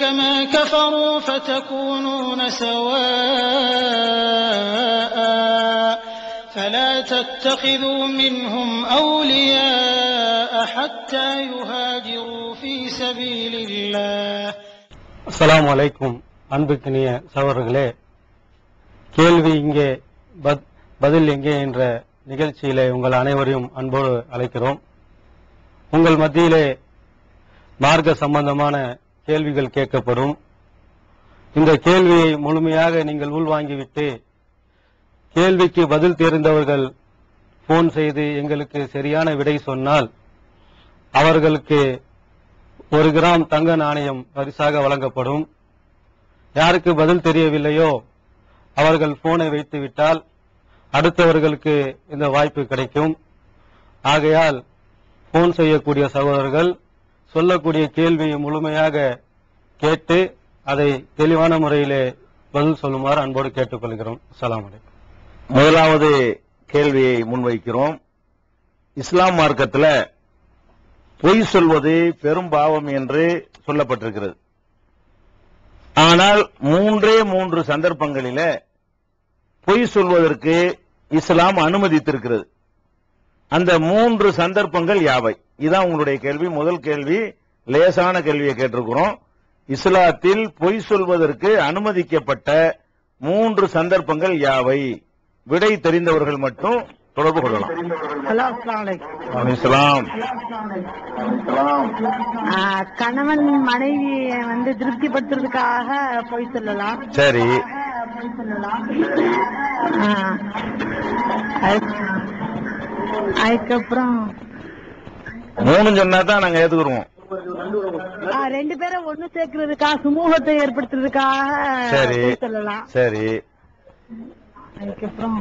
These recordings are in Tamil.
كما كفروا فتكونون سواء فلا تتخذوا منهم أولياء حتى يهاجروا في سبيل الله அஸ்ஸலாமு அலைக்கும் அன்புக்கினிய சகோதரர்களே கேள்வி இங்கே பத்- பதில் எங்கே என்ற நிகழ்ச்சியிலே உங்கள் அனைவரையும் அன்போடு அழைக்கிறோம் உங்கள் மத்தியிலே மார்க்க சம்பந்தமான கேள்விகள் கேட்கப்படும் இந்த கேள்வியை முழுமையாக நீங்கள் உள்வாங்கிவிட்டு கேள்விக்கு பதில் தெரிந்தவர்கள் போன் செய்து எங்களுக்கு சரியான விடை சொன்னால் அவர்களுக்கு ஒரு கிராம் தங்க நாணயம் பரிசாக வழங்கப்படும் யாருக்கு பதில் தெரியவில்லையோ அவர்கள் போனை வைத்து விட்டால் அடுத்தவர்களுக்கு இந்த வாய்ப்பு கிடைக்கும் ஆகையால் போன் செய்யக்கூடிய சகோதரர்கள் சொல்லக்கூடிய கேள்வியை முழுமையாக கேட்டு அதை தெளிவான முறையிலே பதில் சொல்லுமாறு அன்போடு கேட்டுக்கொள்கிறோம் அஸ்ஸலாமு அலைக்கும் முதலாவது கேள்வியை முன்வைக்கிறோம் இஸ்லாம் மார்க்கத்துல பொய் சொல்வது பெரும் பாவம் என்று சொல்லப்பட்டிருக்கிறது ஆனால் மூன்றே மூன்று சந்தர்ப்பங்களில பொய் சொல்வதற்கு இஸ்லாம் அனுமதித்திருக்கிறது அந்த மூன்று சந்தர்ப்பங்கள் யாவை இதான் உங்களுடைய கேள்வி முதல் கேள்வி லேசான கேள்வியை கேட்டிருக்கிறோம் இஸ்லாத்தில் பொய் சொல்வதற்கு அனுமதிக்கப்பட்ட மூன்று சந்தர்ப்பங்கள் யாவை விடை தெரிந்தவர்கள் மட்டும் தொடர்பு கொள்ளலாம் ஹலோ அஸ்லாம் வலைக்கும் அலைஹிஸ்ஸலாம். ஆ, கணவன் மனைவியை வந்து திருப்திப்படுத்துறதுக்காக போய் சொல்லலாம் சரி ஆ, அதுக்கு- அதுக்கப்புறம் மூணு சொன்னா தான் நாங்க ஏத்துக்குருவோம் ஆ, ரெண்டு பேரை ஒண்ணு சேர்க்கறதுக்காக சுமூகத்தை ஏற்படுத்துறதுக்காக சரி. போய் சொல்லலாம் சரி அதுக்கப்புறம்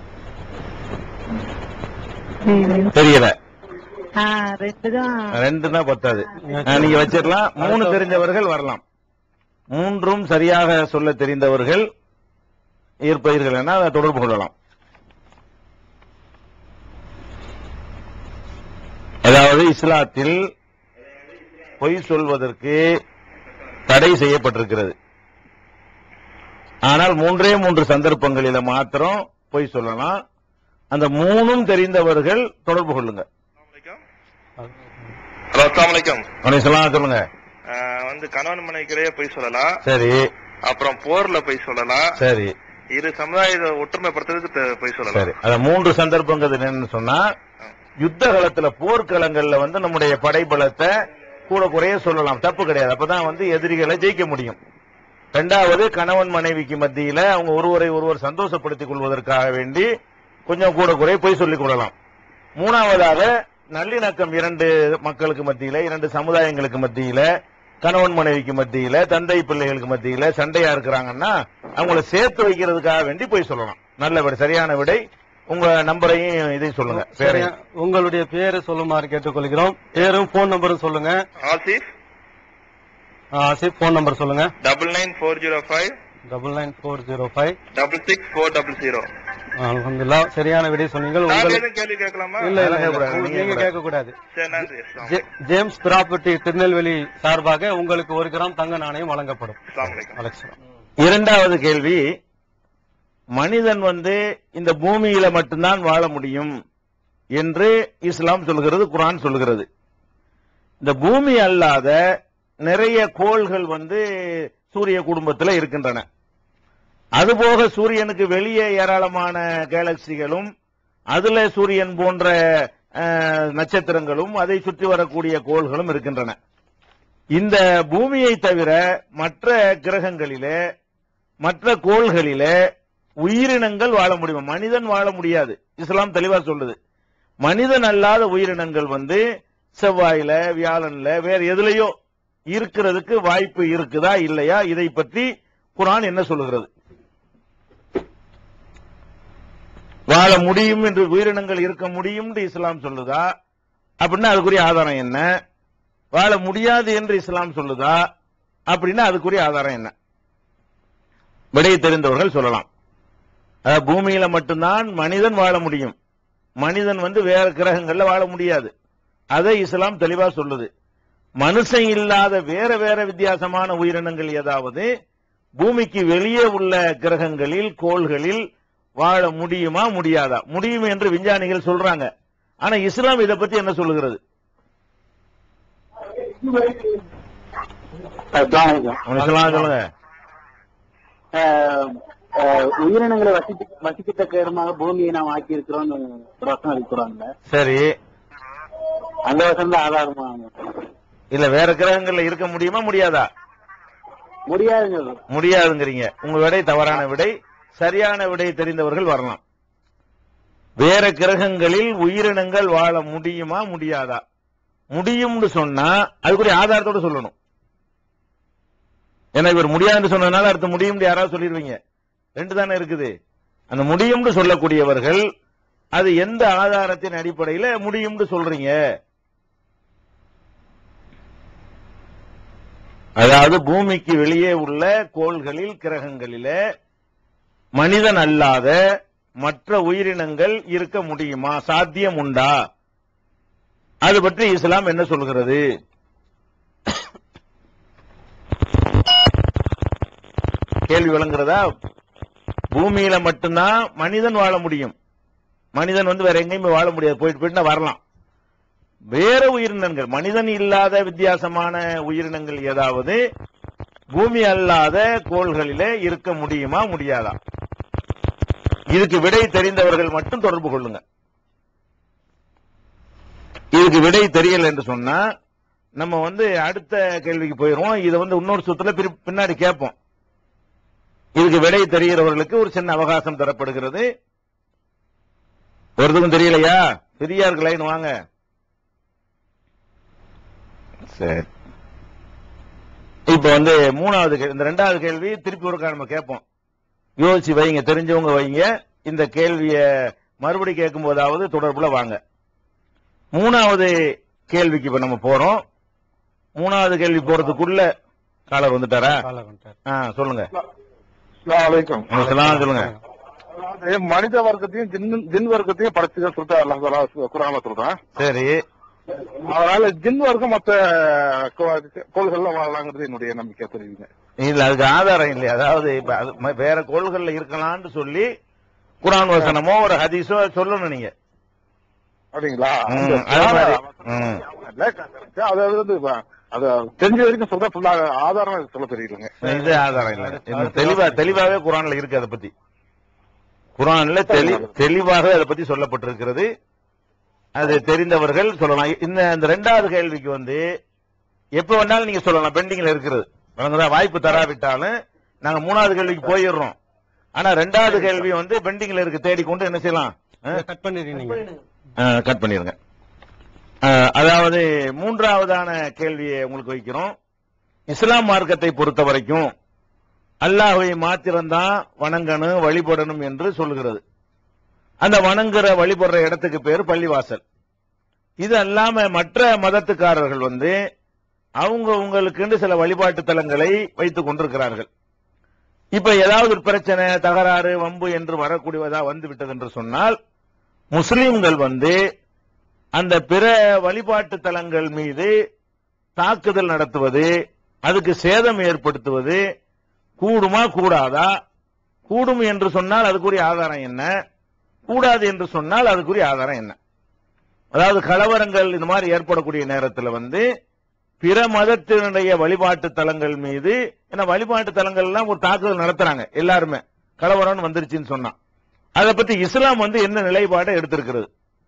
தெரியல ஆ, ரெண்டு தான் ரெண்டு தான் பத்தாது ஆ, நீங்க வச்சிடலாம் மூணு தெரிஞ்சவர்கள் வரலாம் மூன்றும் சரியாக சொல்ல தெரிந்தவர்கள் இருப்பீர்கள் என அதை தொடர்பு கொள்ளலாம் அதாவது இஸ்லாத்தில் பொய் சொல்வதற்கு தடை செய்யப்பட்டிருக்கிறது ஆனால் மூன்றே மூன்று சந்தர்ப்பங்களில மாத்திரம் பொய் சொல்லலாம் அந்த மூணும் தெரிந்தவர்கள் தொடர்பு கொள்ளுங்க ஹலோ அஸ்லாம் வலைக்கம் அலைஹிஸ்ஸலாம் சொல்லுங்க வந்து கணவன் மனைவிக்கிடையே போய் சொல்லலாம் சரி அப்புறம் போர்ல போய் சொல்லலாம் சரி இரு சமுதாயத்தை ஒற்றுமைப்படுத்துறதுக்கு போய் சொல்லலாம் சரி அத மூன்று சந்தர்ப்பங்கள் என்னன்னு சொன்னா யுத்த காலத்துல போர்க்களங்கள்ல வந்து நம்முடைய படைபலத்தை கூட குறைய சொல்லலாம் தப்பு கிடையாது அப்பதான் வந்து எதிரிகளை ஜெயிக்க முடியும் ரெண்டாவது கணவன் மனைவிக்கு மத்தியில அவங்க ஒருவரை ஒருவர் சந்தோஷப்படுத்திக் கொள்வதற்காக வேண்டி கொஞ்சம் கூட குறைய போய் சொல்லிக் கொள்ளலாம் மூணாவதாக நல்லிணக்கம் இரண்டு மக்களுக்கு மத்தியில இரண்டு சமுதாயங்களுக்கு மத்தியில கணவன் மனைவிக்கு மத்தியில தந்தை பிள்ளைகளுக்கு மத்தியில சண்டையா இருக்கிறாங்கன்னா அவங்கள சேர்த்து வைக்கிறதுக்காக வேண்டி போய் சொல்லலாம் நல்ல விடை சரியான விடை உங்க நம்பரையும் இதையும் சொல்லுங்க பேரையும் சரியா? உங்களுடைய பேரை சொல்லுமாறு கேட்டுக்கொள்கிறோம் பேரும் போன் நம்பரும் சொல்லுங்க ஆசிஃப் ஆ, ஆசிப் போன் நம்பர் சொல்லுங்க double nine four zero five double nine four zero five double six four double zero அல்ஹம்துலில்லா சரியான விடை சொன்னீங்க நாங்க உங்களுக்கு எதுவும் கேள்வி கேட்கலாமா இல்ல இல்ல, இல்ல கேட்கக்கூடாது, உங்களுக்கு நீங்க நீங்க கேட்க கூடாது சரி நன்றி அஸ்லாம் ஜே- ஜேம்ஸ் ப்ராப்பர்ட்டி திருநெல்வேலி சார்பாக உங்களுக்கு ஒரு கிராம் தங்க நாணயம் வழங்கப்படும் அஸ்லாம் வலைக்கம் அலெக்ஸ் இரண்டாவது கேள்வி மனிதன் வந்து இந்த பூமியில மட்டும்தான் வாழ முடியும் என்று இஸ்லாம் சொல்கிறது குர்ஆன் சொல்கிறது இந்த பூமி அல்லாத நிறைய கோள்கள் வந்து சூரிய குடும்பத்தில் இருக்கின்றன அதுபோக சூரியனுக்கு வெளியே ஏராளமான கேலக்சிகளும் அதுல சூரியன் போன்ற அஹ், நட்சத்திரங்களும் அதை சுற்றி வரக்கூடிய கோள்களும் இருக்கின்றன இந்த பூமியை தவிர மற்ற கிரகங்களிலே மற்ற கோள்களிலே உயிரினங்கள் வாழ முடியும் மனிதன் வாழ முடியாது இஸ்லாம் தெளிவா சொல்லுது மனிதன் அல்லாத உயிரினங்கள் வந்து செவ்வாயில வியாழன்ல வேற எதுலயோ இருக்கிறதுக்கு வாய்ப்பு இருக்குதா இல்லையா இதை பற்றி குர்ஆன் என்ன சொல்லுகிறது வாழ முடியும் என்று உயிரினங்கள் இருக்க முடியும் என்று இஸ்லாம் சொல்லுதா அப்படின்னா அதுக்குரிய ஆதாரம் என்ன வாழ முடியாது என்று இஸ்லாம் சொல்லுதா அப்படின்னா அதுக்குரிய ஆதாரம் என்ன விடை தெரிந்தவர்கள் சொல்லலாம் அதாவது பூமியில மட்டும்தான் மனிதன் வாழ முடியும் மனிதன் வந்து வேற கிரகங்கள்ல வாழ முடியாது அதை இஸ்லாம் தெளிவா சொல்லுது மனுஷன் இல்லாத வேற வேற வித்தியாசமான உயிரினங்கள் ஏதாவது பூமிக்கு வெளியே உள்ள கிரகங்களில் கோள்களில் வாழ முடியுமா முடியாதா முடியும் என்று விஞ்ஞானிகள் சொல்றாங்க ஆனா இஸ்லாம் இதை பத்தி என்ன சொல்லுகிறது இஸ்லாம் சொல்லுங்க உயிரினங்களை வசிக்க வசிக்கத்தக்க இடமாக பூமியை நாம் ஆக்கி இருக்கிறோம்னு ஒரு வசனம் இருக்கிறாங்க சரி அந்த வசனம் தான் ஆதாரமா இல்ல வேற கிரகங்கள்ல இருக்க முடியுமா முடியாதா முடியாதுங்க முடியாதுங்கிறீங்க உங்க விடை தவறான விடை சரியான விடை தெரிந்தவர்கள் வரலாம் வேற கிரகங்களில் உயிரினங்கள் வாழ முடியுமா முடியாதா முடியும்னு சொன்னா அதுக்குரிய ஆதாரத்தோட சொல்லணும் ஏன்னா இவர் முடியாதுன்னு சொன்னதுனால அடுத்து முடியும்னு யாராவது சொல்லிடுவீங்க ரெண்டு தானே இருக்குது அந்த முடியும்னு சொல்லக்கூடியவர்கள் அது எந்த ஆதாரத்தின் அடிப்படையில முடியும்னு சொல்றீங்க அதாவது பூமிக்கு வெளியே உள்ள கோள்களில் கிரகங்களிலே மனிதன் அல்லாத மற்ற உயிரினங்கள் இருக்க முடியுமா சாத்தியம் உண்டா அது பற்றி இஸ்லாம் என்ன சொல்கிறது கேள்வி விளங்குறதா பூமியில மட்டும்தான் மனிதன் வாழ முடியும் மனிதன் வந்து வேற எங்கேயுமே வாழ முடியாது போயிட்டு போயிட்டு வரலாம் வேற உயிரினங்கள் மனிதன் இல்லாத வித்தியாசமான உயிரினங்கள் ஏதாவது பூமி அல்லாத கோள்களிலே இருக்க முடியுமா முடியாதா இதுக்கு விடை தெரிந்தவர்கள் மட்டும் தொடர்பு கொள்ளுங்க இதுக்கு விடை தெரியல என்று சொன்னா நம்ம வந்து அடுத்த கேள்விக்கு போயிடுவோம் இதை வந்து இன்னொரு சுத்துல பிரி- பின்னாடி கேட்போம் இதுக்கு விடை தெரிகிறவர்களுக்கு ஒரு சின்ன அவகாசம் தரப்படுகிறது ஒருத்தருக்கும் தெரியலையா பெரியார் லைன் வாங்க சரி இப்ப வந்து மூணாவது கேள்வி இந்த ரெண்டாவது கேள்வி திருப்பி ஒருக்கா நம்ம கேட்போம் யோசிச்சு வைங்க தெரிஞ்சவங்க வைங்க இந்த கேள்விய மறுபடி கேட்கும் போதாவது தொடர்புல வாங்க மூணாவது கேள்விக்கு இப்ப நம்ம போறோம் மூணாவது கேள்வி போறதுக்குள்ள காலர் வந்துட்டாரா காலர் வந்துட்டார். ஆ, சொல்லுங்க வலைக்கம் உங்க சலாம் சொல்லுங்க அதாவது மனித வர்க்கத்தையும் ஜின் ஜின் வர்க்கத்தையும் படைச்சுக்க சொல்லிட்டு அல்லாஹ் தஆலா குரான்ல சொல்றான் சரி அதனால ஜின் வர்க்கம் மத்த கோ- கோள்கள்ல வாழலாங்கிறது என்னுடைய நம்பிக்கை தெரியுங்க இல்ல அதுக்கு ஆதாரம் இல்லையா அதாவது இப்ப அது ம- வேற கோள்கள்ல இருக்கலாம்னு சொல்லி குரான் வசனமோ ஒரு ஹதீஸோ சொல்லணும் நீங்க அப்படிங்களா ம், அந்த அது மாதிரி. தியான- ம். இல்ல, அதாவது வந்து இப்ப- அது தெரிஞ்ச வரைக்கும் சொல்ற ஃபுல்லா ஆதாரம் சொல்ல தெரியலங்க இது ஆதாரம் இல்ல இது தெளிவா தெளிவாவே குரான்ல இருக்கு அதை பத்தி குரான்ல தெளி தெளிவாக அதை பத்தி சொல்லப்பட்டிருக்கிறது அது தெரிந்தவர்கள் சொல்லலாம் இந்த இந்த ரெண்டாவது கேள்விக்கு வந்து எப்ப வேணாலும் நீங்க சொல்லலாம் பெண்டிங்ல இருக்கிறது வழங்குதா வாய்ப்பு தராவிட்டாலும் நாங்க மூணாவது கேள்விக்கு போயிடுறோம் ஆனா ரெண்டாவது கேள்வி வந்து பெண்டிங்ல இருக்கு தேடி கொண்டு என்ன செய்யலாம் ஆ? இதை கட் பண்ணிடுறீங்க நீங்க ஆ, கட் பண்ணிருங்க ஆ, அதாவது மூன்றாவதான கேள்வியை உங்களுக்கு வைக்கிறோம் இஸ்லாம் மார்க்கத்தை பொறுத்த வரைக்கும் அல்லாஹ்வை மாத்திரம்தான் வணங்கணும் வழிபடணும் என்று சொல்லுகிறது அந்த வணங்குற வழிபடுற இடத்துக்கு பேர் பள்ளிவாசல் இது அல்லாம மற்ற மதத்துக்காரர்கள் வந்து அவங்க உங்களுக்குன்னு சில வழிபாட்டு தலங்களை வைத்துக் கொண்டிருக்கிறார்கள் இப்ப ஏதாவது ஒரு பிரச்சனை தகராறு வம்பு என்று வரக்கூடியதா வந்து விட்டது என்று சொன்னால் முஸ்லிம்கள் வந்து அந்த பிற வழிபாட்டு தலங்கள் மீது தாக்குதல் நடத்துவது அதுக்கு சேதம் ஏற்படுத்துவது கூடுமா கூடாதா கூடும் என்று சொன்னால் அதுக்குரிய ஆதாரம் என்ன கூடாது என்று சொன்னால் அதுக்குரிய ஆதாரம் என்ன அதாவது கலவரங்கள் இந்த மாதிரி ஏற்படக்கூடிய நேரத்தில் வந்து பிற மதத்தினுடைய வழிபாட்டு தலங்கள் மீது ஏன்னா வழிபாட்டு தலங்கள் எல்லாம் ஒரு தாக்குதல் நடத்துறாங்க எல்லாருமே கலவரம்னு வந்துருச்சுன்னு சொன்னா அதை பத்தி இஸ்லாம் வந்து என்ன நிலைப்பாடை எடுத்திருக்கிறது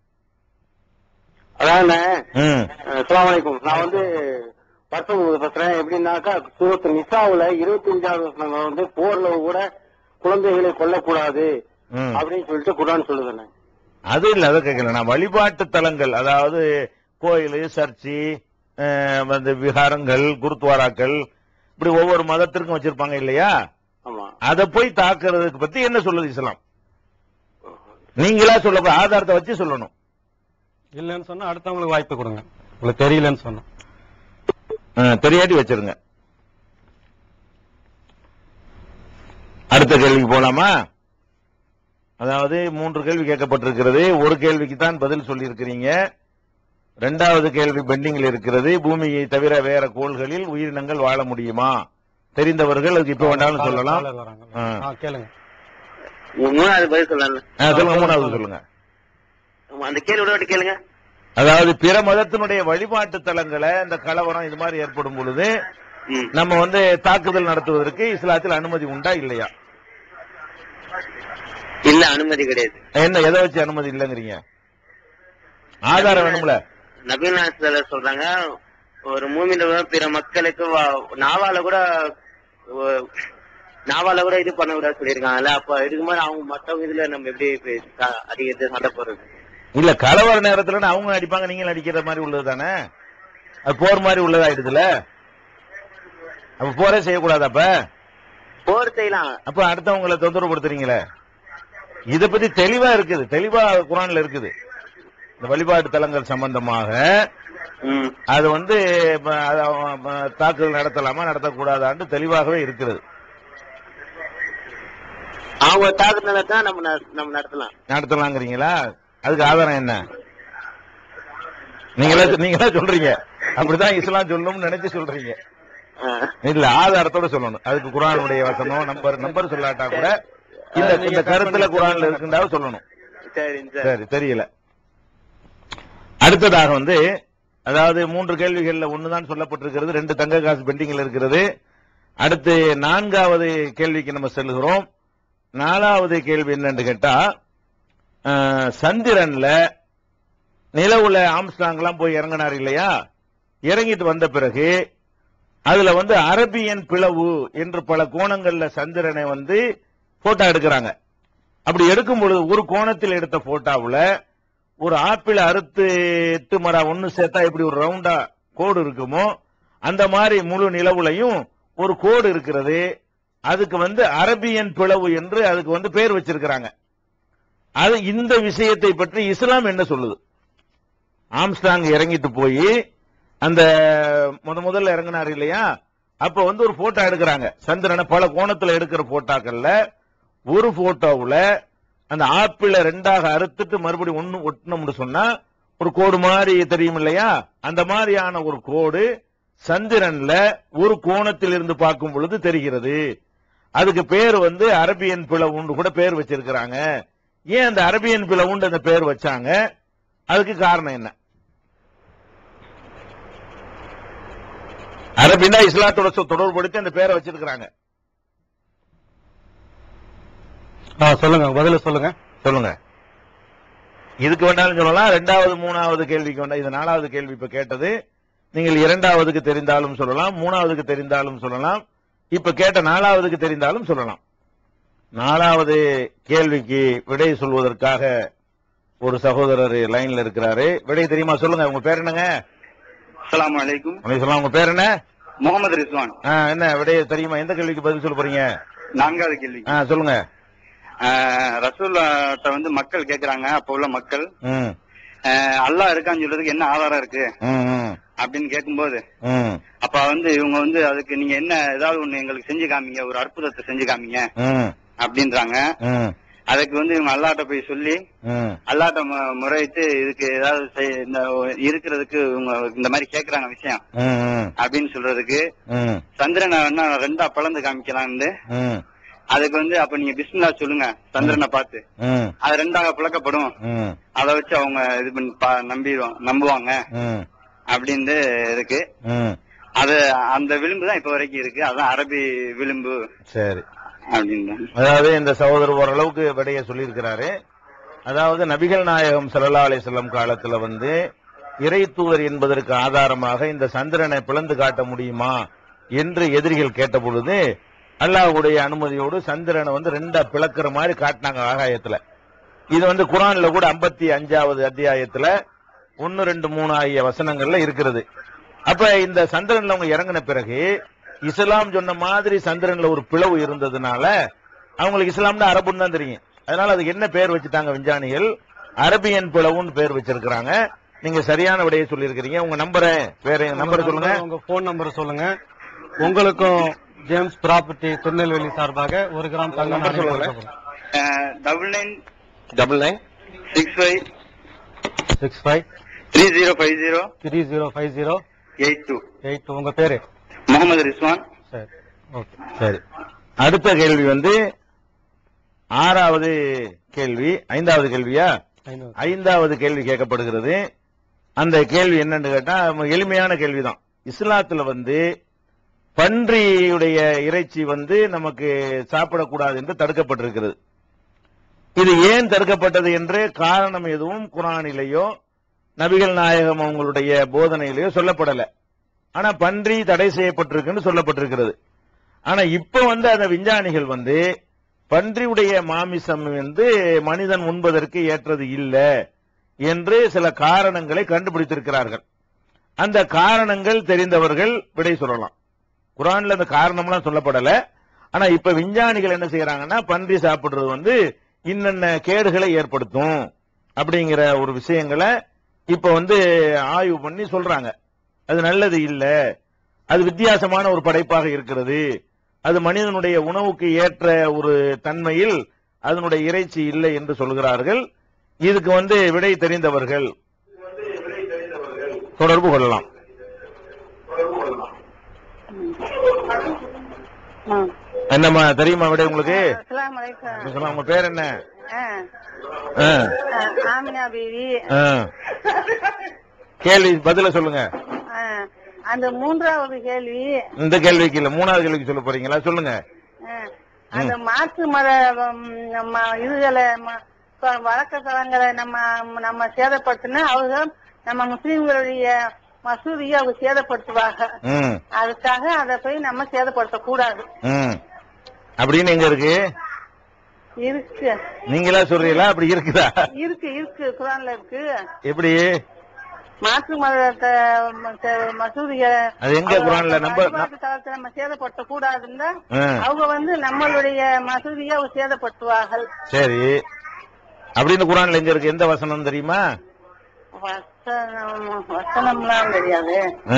அதான ம், அஸ்ஸலாமு அலைக்கும் நான் வந்து பர்சன் பேசுறேன் எப்படின்னாக்கா சூரத்து நிசாவுல இருபத்தி அஞ்சாவது வசனங்கள் வந்து போர்ல கூட குழந்தைகளை கொல்லக்கூடாது ம். அப்படின்னு சொல்லிட்டு குரான் சொல்லுதுண்ணே அது இல்ல அதை கேட்கல நான் வழிபாட்டு தலங்கள் அதாவது கோயில் சர்ச்சு அஹ், வந்து விகாரங்கள் குருத்வாராக்கள் இப்படி ஒவ்வொரு மதத்திற்கும் வச்சிருப்பாங்க இல்லையா ஆமா அதை போய் தாக்குறதுக்கு பத்தி என்ன சொல்லுது இஸ்லாம் நீங்களா சொல்ல ஆதாரத்தை வச்சு சொல்லணும் இல்லைன்னு சொன்னா அடுத்தவங்களுக்கு வாய்ப்பு கொடுங்க உங்களுக்கு தெரியலன்னு சொன்னா அஹ், தெரியாட்டி வச்சிருங்க அடுத்த கேள்விக்கு போலாமா அதாவது மூன்று கேள்வி கேட்கப்பட்டிருக்கிறது ஒரு கேள்விக்கு தான் பதில் சொல்லியிருக்கிறீங்க இரண்டாவது கேள்வி பெண்டிங்கில் இருக்கிறது பூமியை தவிர வேற கோள்களில் உயிரினங்கள் வாழ முடியுமா தெரிந்தவர்கள் அதுக்கு இப்ப வேண்டாலும் சொல்லலாம் காலர் வராங்க. ஆ. ஆ, கேளுங்க மூணாவது பதில் சொல்லலாம் ஆ, சொல்லுங்க மூணாவது சொல்லுங்க அந்த கேள்வியோட வாட்டி கேளுங்க அதாவது பிற மதத்தினுடைய வழிபாட்டு தலங்களை இந்த கலவரம் இது மாதிரி ஏற்படும் பொழுது ம். நம்ம வந்து தாக்குதல் நடத்துவதற்கு இஸ்லாத்தில் அனுமதி உண்டா இல்லையா இல்ல அனுமதி கிடையாது என்ன எதை வச்சு அனுமதி இல்லைங்கிறீங்க ஆதாரம் வேணும்ல நபீனாஸ்ல சொல்றாங்க ஒரு மூமியில பிற மக்களுக்கு வா- நாவால கூட ஒ- நாவால கூட இது பண்ண விட சொல்லியிருக்காங்கல்ல அப்ப இதுக்கு மாதிரி அவங்க மத்தவங்க இதுல நம்ம எப்படி இப்ப ச- அதிகத்தை சண்டை போடுறது இல்ல கலவர நேரத்துல அவங்க அடிப்பாங்க நீங்க அடிக்கிற மாதிரி உள்ளது தானே அது போர் மாதிரி உள்ளதாயிடுதுல அப்ப போரே செய்யக்கூடாது அப்ப போர் செய்யலாம் அப்ப அடுத்தவங்களை தொந்தரவுப்படுத்துறீங்களே இத பத்தி தெளிவா இருக்குது தெளிவா குரான்ல இருக்குது இந்த வழிபாட்டு தலங்கள் சம்பந்தமாக ம். அது வந்து ம, அது, ம, தாக்குதல் நடத்தலாமா நடத்தக்கூடாதான்னு தெளிவாகவே இருக்கிறது அவங்க தாக்குதல தான் நம்ம நட- நம்ம நடத்தலாம் நடத்தலாங்கிறீங்களா அதுக்கு ஆதாரம் என்ன நீங்களே நீங்களே சொல்றீங்க அப்படிதான் இஸ்லாம் சொல்லணும்னு நினைச்சு சொல்றீங்க ஆ. இல்ல ஆதாரத்தோட சொல்லணும் அதுக்கு குரானுடைய வசனம் நம்பர் நம்பர் சொல்லாட்டா கூட இந்த இந்த கருத்துல குரான்ல இருக்குண்டாவது சொல்லணும் சரிங்க சார் சரி தெரியல அடுத்ததாக வந்து அதாவது மூன்று கேள்விகள்ல ஒண்ணுதான் சொல்லப்பட்டிருக்கிறது ரெண்டு தங்க காசு பெண்டிங்ல இருக்கிறது அடுத்து நான்காவது கேள்விக்கு நம்ம செல்கிறோம் நாலாவது கேள்வி என்னன்னு கேட்டா அஹ், சந்திரன்ல நிலவுல ஆம்ஸ்டாங்லாம் போய் இறங்கினார் இல்லையா இறங்கிட்டு வந்த பிறகு அதுல வந்து அரபியன் பிளவு என்று பல கோணங்கள்ல சந்திரனை வந்து போட்டோ எடுக்கிறாங்க அப்படி எடுக்கும் பொழுது ஒரு கோணத்தில் எடுத்த போட்டோவுல ஒரு ஆப்பிள் அறுத்து எட்டு மரா ஒன்னு சேர்த்தா எப்படி ஒரு ரவுண்டா கோடு இருக்குமோ அந்த மாதிரி முழு நிலவுலையும் ஒரு கோடு இருக்கிறது அதுக்கு வந்து அரபியன் பிளவு என்று அதுக்கு வந்து பேர் வச்சிருக்கிறாங்க அது இந்த விஷயத்தை பற்றி இஸ்லாம் என்ன சொல்லுது ஆம்ஸ்டாங் இறங்கிட்டு போய் அந்த முத முதல்ல இறங்கினார் இல்லையா அப்ப வந்து ஒரு போட்டோ எடுக்கிறாங்க சந்திரனை பல கோணத்துல எடுக்கிற போட்டோக்கள்ல ஒரு போட்டோவுல அந்த ஆப்பிள ரெண்டாக அறுத்துட்டு மறுபடியும் ஒண்ணு ஒட்டணும்னு சொன்னா ஒரு கோடு மாதிரி தெரியும் இல்லையா அந்த மாதிரியான ஒரு கோடு சந்திரன்ல ஒரு கோணத்தில் இருந்து பார்க்கும் பொழுது தெரிகிறது அதுக்கு பேர் வந்து அரபியன் பிளவுன்னு கூட பேர் வச்சிருக்கிறாங்க ஏன் அந்த அரபியன் பிளவுன்னு அந்த பேர் வச்சாங்க அதுக்கு காரணம் என்ன அரபின்னா இஸ்லாத்தோட சொ- தொடர்புபடுத்தி அந்த பேரை வச்சிருக்கிறாங்க ஆ, சொல்லுங்க பதில சொல்லுங்க சொல்லுங்க இதுக்கு வேண்டாலும் சொல்லலாம் ரெண்டாவது மூணாவது கேள்விக்கு வேண்டாம் இது நாலாவது கேள்வி இப்ப கேட்டது நீங்கள் இரண்டாவதுக்கு தெரிந்தாலும் சொல்லலாம் மூணாவதுக்கு தெரிந்தாலும் சொல்லலாம் இப்ப கேட்ட நாலாவதுக்கு தெரிந்தாலும் சொல்லலாம் நாலாவது கேள்விக்கு விடை சொல்வதற்காக ஒரு சகோதரர் லைன்ல இருக்கிறாரு விடை தெரியுமா சொல்லுங்க உங்க பேர் என்னங்க அஸ்ஸலாமு அலைக்கும் உனக்கு சொல்லலாம் உங்க பேர் என்ன முகமது ரிஸ்வான் ஆ, என்ன விடை தெரியுமா எந்த கேள்விக்கு பதில் சொல்ல போறீங்க நான்காவது கேள்வி ஆ, சொல்லுங்க ரசூல்லாட்ட வந்து மக்கள் கேக்குறாங்க அப்ப உள்ள மக்கள் ம் ஆஹ் அல்லாஹ் இருக்கான்னு சொல்றதுக்கு என்ன ஆதாரம் இருக்கு ம் ம், அப்படின்னு கேட்கும்போது ம் அப்ப வந்து இவங்க வந்து அதுக்கு நீங்க என்ன ஏதாவது ஒண்ணு எங்களுக்கு செஞ்சு காமிங்க ஒரு அற்புதத்தை செஞ்சு காமிங்க ம் அப்படின்றாங்க ம் அதுக்கு வந்து இவங்க அல்லாட்ட போய் சொல்லி ம் அல்லாட்ட மு- முறையிட்டு இதுக்கு ஏதாவது செய்- இந்த இருக்கிறதுக்கு இவங்க இந்த மாதிரி கேக்குறாங்க விஷயம் ம் ம் அப்படின்னு சொல்றதுக்கு ம் சந்திரனை வேணா ரெண்டா பிளந்து காமிக்கலாம்னு ம் அதுக்கு வந்து அப்ப நீங்க பிஸ்மில்லா சொல்லுங்க சந்திரனை பார்த்து ம் அது ரெண்டாக பிளக்கப்படும் ம் அதை வச்சு அவங்க இது பண்ணி பா- நம்பிடுவாங்க நம்புவாங்க ம் அப்படின்னு இருக்கு ம் அது அந்த விளிம்பு தான் இப்ப வரைக்கும் இருக்கு அதான் அரபி விளிம்பு சரி அப்படின்னு அதாவது இந்த சகோதரர் ஓரளவுக்கு விடைய சொல்லியிருக்கிறாரு அதாவது நபிகள் நாயகம் ஸல்லல்லாஹு அலைஹி வஸல்லம் காலத்துல வந்து இறை தூதர் என்பதற்கு ஆதாரமாக இந்த சந்திரனை பிளந்து காட்ட முடியுமா என்று எதிரிகள் கேட்ட பொழுது அல்லாஹ்வுடைய அனுமதியோடு சந்திரனை வந்து ரெண்டா பிளக்கிற மாதிரி காட்டினாங்க ஆகாயத்துல இது வந்து குரான்ல கூட ஐம்பத்தி அஞ்சாவது அத்தியாயத்துல ஒன்னு ரெண்டு மூணு ஆகிய வசனங்கள்ல இருக்கிறது அப்ப இந்த சந்திரன்ல அவங்க இறங்கின பிறகு இஸ்லாம் சொன்ன மாதிரி சந்திரன்ல ஒரு பிளவு இருந்ததுனால அவங்களுக்கு இஸ்லாம்னா அரபுன்னு தான் தெரியும் அதனால அதுக்கு என்ன பேர் வச்சுட்டாங்க விஞ்ஞானிகள் அரபியன் பிளவுன்னு பேர் வச்சிருக்கிறாங்க நீங்க சரியான விடையை சொல்லியிருக்கிறீங்க உங்க நம்பரை வேற நம்பர் சொல்லுங்க உங்க போன் நம்பர் சொல்லுங்க உங்களுக்கும் ஜேம்ஸ் ப்ராப்பர்ட்டி திருநெல்வேலி சார்பாக ஒரு கிராம் தங்க நம்பர் நாணயம் சொல்லுங்க. கொடுக்கப்படும் double nine double nine six five six five three zero five zero three zero five zero eight two eight உங்க பேரு முகமது ரிஸ்வான் சரி ஓகே சரி அடுத்த கேள்வி வந்து ஆறாவது கேள்வி ஐந்தாவது கேள்வியா ஐநூறு ஐந்தாவது கேள்வி கேட்கப்படுகிறது அந்த கேள்வி என்னன்னு கேட்டா நம்ம எளிமையான கேள்விதான் இஸ்லாத்துல வந்து பன்றியுடைய இறைச்சி வந்து நமக்கு சாப்பிடக்கூடாது என்று தடுக்கப்பட்டிருக்கிறது இது ஏன் தடுக்கப்பட்டது என்று காரணம் எதுவும் குரானிலேயோ நபிகள் நாயகம் அவங்களுடைய போதனையிலேயோ சொல்லப்படல ஆனா பன்றி தடை செய்யப்பட்டிருக்குன்னு சொல்லப்பட்டிருக்கிறது ஆனா இப்ப வந்து அந்த விஞ்ஞானிகள் வந்து பன்றியுடைய மாமிசம் வந்து மனிதன் உண்பதற்கு ஏற்றது இல்ல என்று சில காரணங்களை கண்டுபிடித்திருக்கிறார்கள் அந்த காரணங்கள் தெரிந்தவர்கள் விடை சொல்லலாம் குரான்ல அந்த காரணம்லாம் சொல்லப்படல ஆனா இப்ப விஞ்ஞானிகள் என்ன செய்யறாங்கன்னா பன்றி சாப்பிடுறது வந்து இன்னென்ன கேடுகளை ஏற்படுத்தும் அப்படிங்கிற ஒரு விஷயங்களை இப்ப வந்து ஆய்வு பண்ணி சொல்றாங்க அது நல்லது இல்ல அது வித்தியாசமான ஒரு படைப்பாக இருக்கிறது அது மனிதனுடைய உணவுக்கு ஏற்ற ஒரு தன்மையில் அதனுடைய இறைச்சி இல்லை என்று சொல்கிறார்கள் இதுக்கு வந்து விடை தெரிந்தவர்கள் தொடர்பு கொள்ளலாம் என்னம்மா தெரியுமா விடை உங்களுக்கு அஸ்ஸலாமு அலைக்கும் சொல்லுங்க, உங்க பேர் என்ன ஆ, ஆ, ஆ, ஆமினா பீவி ஆ. கேள்வி பதில சொல்லுங்க ஆ, அந்த மூன்றாவது கேள்வி இந்த கேள்விக்கு இல்ல மூணாவது கேள்விக்கு சொல்ல போறீங்களா சொல்லுங்க ஆ, அந்த மாற்று மத ம், நம்ம இதுகளை ம- ப- வழக்க தலங்களை நம்ம நம்ம சேதப்படுத்தினா அவங்க நம்ம முஸ்லீம்களுடைய மசூதியை அவங்க சேதப்படுத்துவாங்க ம் அதுக்காக அதை போய் நம்ம சேதப்படுத்த கூடாது ம் அப்படின்னு எங்க இருக்கு இருக்கு நீங்களா சொல்றீங்களா அப்படி இருக்குதா இருக்கு இருக்கு குரான்ல இருக்கு எப்படி மாற்று மதத்தை ம- த- மசூதிய அது எங்க குரான்ல நம்ம வழிபாட்டு தலத்தை நம்ம சேதப்படுத்த கூடாதுன்னா ஆ, அவங்க வந்து நம்மளுடைய மசூதியை அவங்க சேதப்படுத்துவார்கள் சரி அப்படின்னு குரான்ல எங்க இருக்கு எந்த வசனம் தெரியுமா வசனம் வசனம்லாம் தெரியாது ஆ.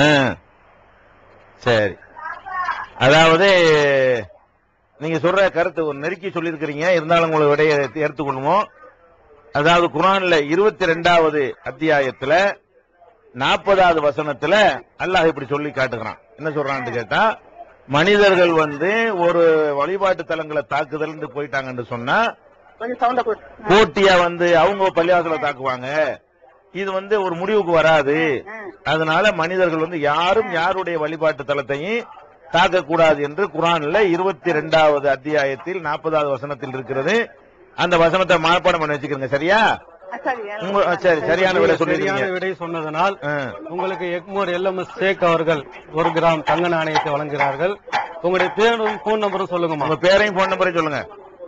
சரி அதாவது நீங்க சொல்ற கருத்து ஒரு நெருக்கி சொல்லியிருக்கிறீங்க இருந்தாலும் உங்களை விடைய எடுத்துக்கொள்வோம் அதாவது குரான்ல இருபத்தி ரெண்டாவது அத்தியாயத்துல நாற்பதாவது வசனத்துல அல்லாஹ் இப்படி சொல்லி காட்டுகிறான் என்ன சொல்றான்னு கேட்டா மனிதர்கள் வந்து ஒரு வழிபாட்டு தலங்களை தாக்குதல் போயிட்டாங்கன்னு சொன்னா கொஞ்சம் சவுண்ட போட்டியா வந்து அவங்க பள்ளிவாசல தாக்குவாங்க இது வந்து ஒரு முடிவுக்கு வராது அதனால மனிதர்கள் வந்து யாரும் யாருடைய வழிபாட்டு தலத்தையும் தாக்கக்கூடாது என்று குரான்ல இருபத்தி ரெண்டாவது அத்தியாயத்தில் நாற்பதாவது வசனத்தில் இருக்கிறது அந்த வசனத்தை மனப்பாடம் பண்ணி வச்சுக்கிறீங்க சரியா சரி உங்க ஆ, சரி சரியான விட சரியான சொல்லிருக்கீங்க விடை சொன்னதனால் ஆ. உங்களுக்கு எக்மோர் எல்எம்எஸ் ஷேக் அவர்கள் ஒரு கிராம் தங்க நாணயத்தை வழங்குகிறார்கள் உங்களுடைய பேரும் போன் நம்பரும் சொல்லுங்கம்மா உங்க பேரையும் போன் நம்பரையும் சொல்லுங்க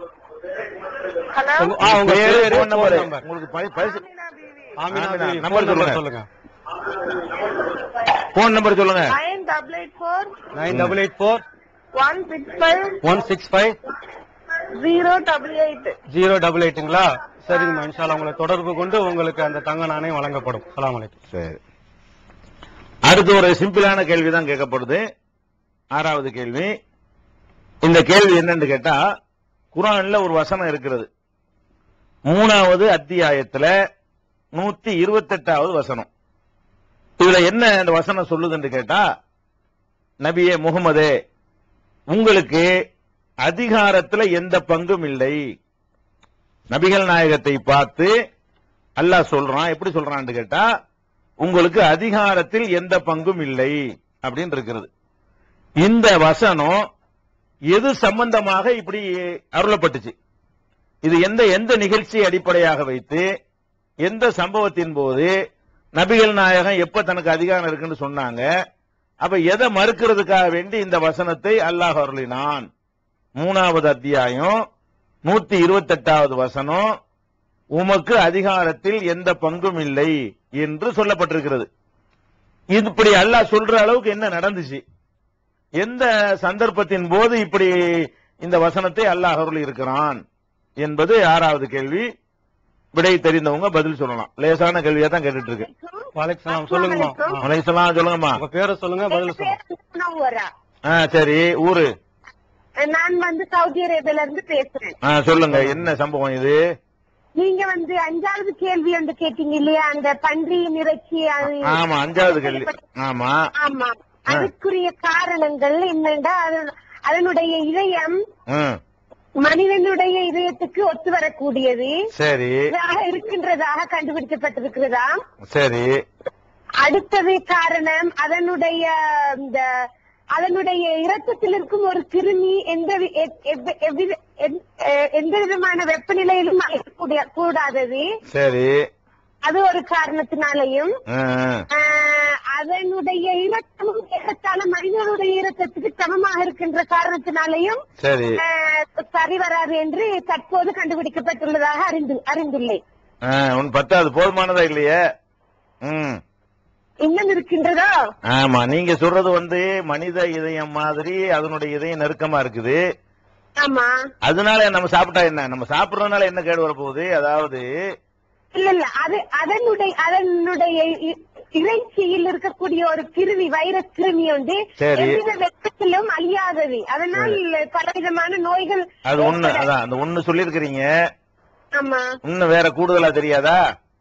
ஹலோ உங்க- ஆ, உங்க பேரு, பேரு, போன் நம்பர் phone number. உங்களுக்கு பரி- பரிசு Amina Amina, Devi, number phone number சொல்லுங்க. சொல்லுங்க போன் நம்பர் சொல்லுங்க nine double eight four nine double eight four one six five one six five zero double eight zero double எயிட்டுங்களா சரிங்கம்மா இன்ஷால்லா உங்களை தொடர்பு கொண்டு உங்களுக்கு அந்த தங்க நாணயம் வழங்கப்படும் சலாம் அலைக்கும் சரி அடுத்து ஒரு சிம்பிளான கேள்வி தான் கேட்கப்படுது ஆறாவது கேள்வி இந்த கேள்வி என்னன்னு கேட்டா குரான்ல ஒரு வசனம் இருக்கிறது மூணாவது அத்தியாயத்துல நூத்தி இருபத்தெட்டாவது வசனம் இதுல என்ன அந்த வசனம் சொல்லுதுன்னு கேட்டா நபியே முகமதே உங்களுக்கு அதிகாரத்துல எந்த பங்கும் இல்லை நபிகள் நாயகத்தை பார்த்து அல்லாஹ் சொல்றான் எப்படி சொல்றான்னு கேட்டா உங்களுக்கு அதிகாரத்தில் எந்த பங்கும் இல்லை அப்படின்னு இருக்கிறது இந்த வசனம் எது சம்பந்தமாக இப்படி அருளப்பட்டுச்சு இது எந்த எந்த நிகழ்ச்சியை அடிப்படையாக வைத்து எந்த சம்பவத்தின் போது நபிகள் நாயகம் எப்ப தனக்கு அதிகாரம் இருக்குன்னு சொன்னாங்க அப்ப எதை மறுக்கிறதுக்காக வேண்டி இந்த வசனத்தை அல்லாஹ் அருளினான் மூணாவது அத்தியாயம் நூத்தி இருபத்தெட்டாவது வசனம் உமக்கு அதிகாரத்தில் எந்த பங்கும் இல்லை என்று சொல்லப்பட்டிருக்கிறது இது இப்படி அல்லாஹ் சொல்ற அளவுக்கு என்ன நடந்துச்சு எந்த சந்தர்ப்பத்தின் போது இப்படி இந்த வசனத்தை அல்லாஹ் அருள் இருக்கிறான் என்பது ஆறாவது கேள்வி விடை தெரிந்தவங்க பதில் சொல்லலாம் லேசான கேள்வியா தான் கேட்டுட்டு இருக்கு வலைக்கம் சலாம் சொல்லுங்கம்மா ஆ. அலைசலாம் சொல்லுங்கம்மா உங்க பேரை சொல்லுங்க பதில் சொல்லுங்க வரா ஆ சரி ஊரு நான் வந்து சவுதி அரேபியால இருந்து பேசுறேன் ஆ சொல்லுங்க என்ன சம்பவம் இது நீங்க வந்து அஞ்சாவது கேள்வி வந்து கேட்டீங்க இல்லையா அந்த பன்றியின் இறைச்சி அது ஆமா அஞ்சாவது கேள்வி ஆமா ஆமா அதுக்குரிய காரணங்கள் என்னண்டா அது- அதனுடைய இதயம் ம் மனிதனுடைய இதயத்துக்கு ஒத்து வரக்கூடியது சரி இதாக இருக்கின்றதாக கண்டுபிடிக்கப்பட்டிருக்கிறதா சரி அடுத்தது காரணம் அதனுடைய இந்த அதனுடைய இரத்தத்தில் இருக்கும் ஒரு கிருமி எந்த வி- எ- எவ்வி- எவ்வித- எந்- எ- எந்த விதமான வெப்பநிலையிலும் அழியக்கூடிய கூடாதது சரி அது ஒரு காரணத்தினாலையும் ஆ, ஆ. ஆஹ், அதனுடைய இரத்தமும் ஏறத்தாழ மனிதனுடைய இரத்தத்துக்கு சமமாக இருக்கின்ற காரணத்தினாலையும் சரி ஆஹ், சரி வராது என்று தற்போது கண்டுபிடிக்கப்பட்டுள்ளதாக அறிந்து அறிந்துள்ளேன் ஆ, உன் பத்தாவது போதுமானதா இல்லையே ம் இன்னும் இருக்கின்றதோ ஆமா நீங்க சொல்றது வந்து மனித இதயம் மாதிரி அதனுடைய இதயம் நெருக்கமா இருக்குது ஆமா அதனால நம்ம சாப்பிட்டா என்ன நம்ம சாப்பிடுறதுனால என்ன கேடு வரப்போகுது அதாவது இல்ல இல்ல அது அதனுடைய அதனுடைய இ- இறைச்சியில் இருக்கக்கூடிய ஒரு கிருமி வைரஸ் கிருமி வந்து சரி. எவ்வித வெப்பத்திலும் அழியாதது அதனால் பலவிதமான நோய்கள் அது ஒண்ணு ஏற்பட- அதான் அந்த ஒண்ணு சொல்லியிருக்கிறீங்க ஆமா இன்னும் வேற கூடுதலா தெரியாதா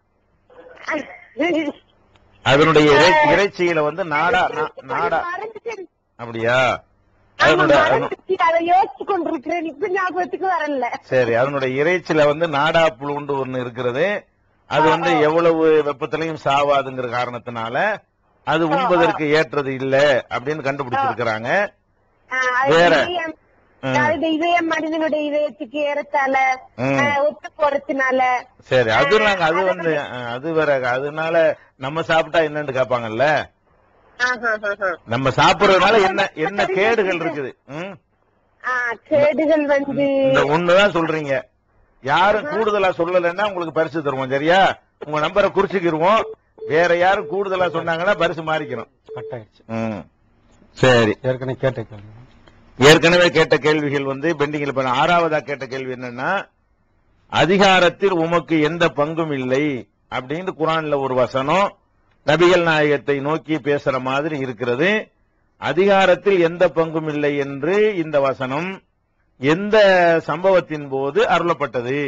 அதனுடைய இறை- இறைச்சியில வந்து நாடா நா- நாடா மறந்துட்டேன். அப்படியா ஆமா, அதனுடைய அதனு- மறந்துச்சு. அதை யோசிச்சு கொண்டிருக்கிறேன் இப்ப ஞாபகத்துக்கு வரல சரி அதனுடைய இறைச்சியில வந்து நாடா புழுண்டு ஒண்ணு இருக்கிறது அது வந்து எவ்வளவு வெப்பத்திலையும் சாவாதுங்கிற காரணத்தினால அது உண்பதற்கு ஏற்றது இல்ல அப்படின்னு கண்டுபிடிச்சிருக்கிறாங்க ஆஹ், அது வேற? இதயம் ம். அதாவது இதயம் மனிதனுடைய இதயத்துக்கு ஏறத்தால ம். ஆஹ், ஒத்து போறதுனால சரி அது நாங்க அது வந்து அஹ், அது வேற அதனால நம்ம சாப்பிட்டா என்னன்னு கேட்பாங்கல்ல ஆஹா, ஆஹா. நம்ம சாப்பிடுறதுனால என்ன என்ன கேடுகள் இருக்குது ம்? ஆஹ், கேடுகள் வந்து இந்த ஒண்ணுதான் சொல்றீங்க யாரும் கூடுதலா சொல்லலைன்னா உங்களுக்கு பரிசு தருவோம் சரியா உங்க நம்பரை குறிச்சுக்கிருவோம் வேற யாரும் கூடுதலா சொன்னாங்கன்னா பரிசு மாறிக்கணும் கட் ஆயிடுச்சு ம். சரி ஏற்கனவே கேட்ட கேள்வி ஏற்கனவே கேட்ட கேள்விகள் வந்து பெண்டிங்ல பண்ண ஆறாவதா கேட்ட கேள்வி என்னன்னா அதிகாரத்தில் உமக்கு எந்த பங்கும் இல்லை அப்படின்னு குரான்ல ஒரு வசனம் நபிகள் நாயகத்தை நோக்கி பேசுற மாதிரி இருக்கிறது அதிகாரத்தில் எந்த பங்கும் இல்லை என்று இந்த வசனம் எந்த சம்பவத்தின் போது அருளப்பட்டது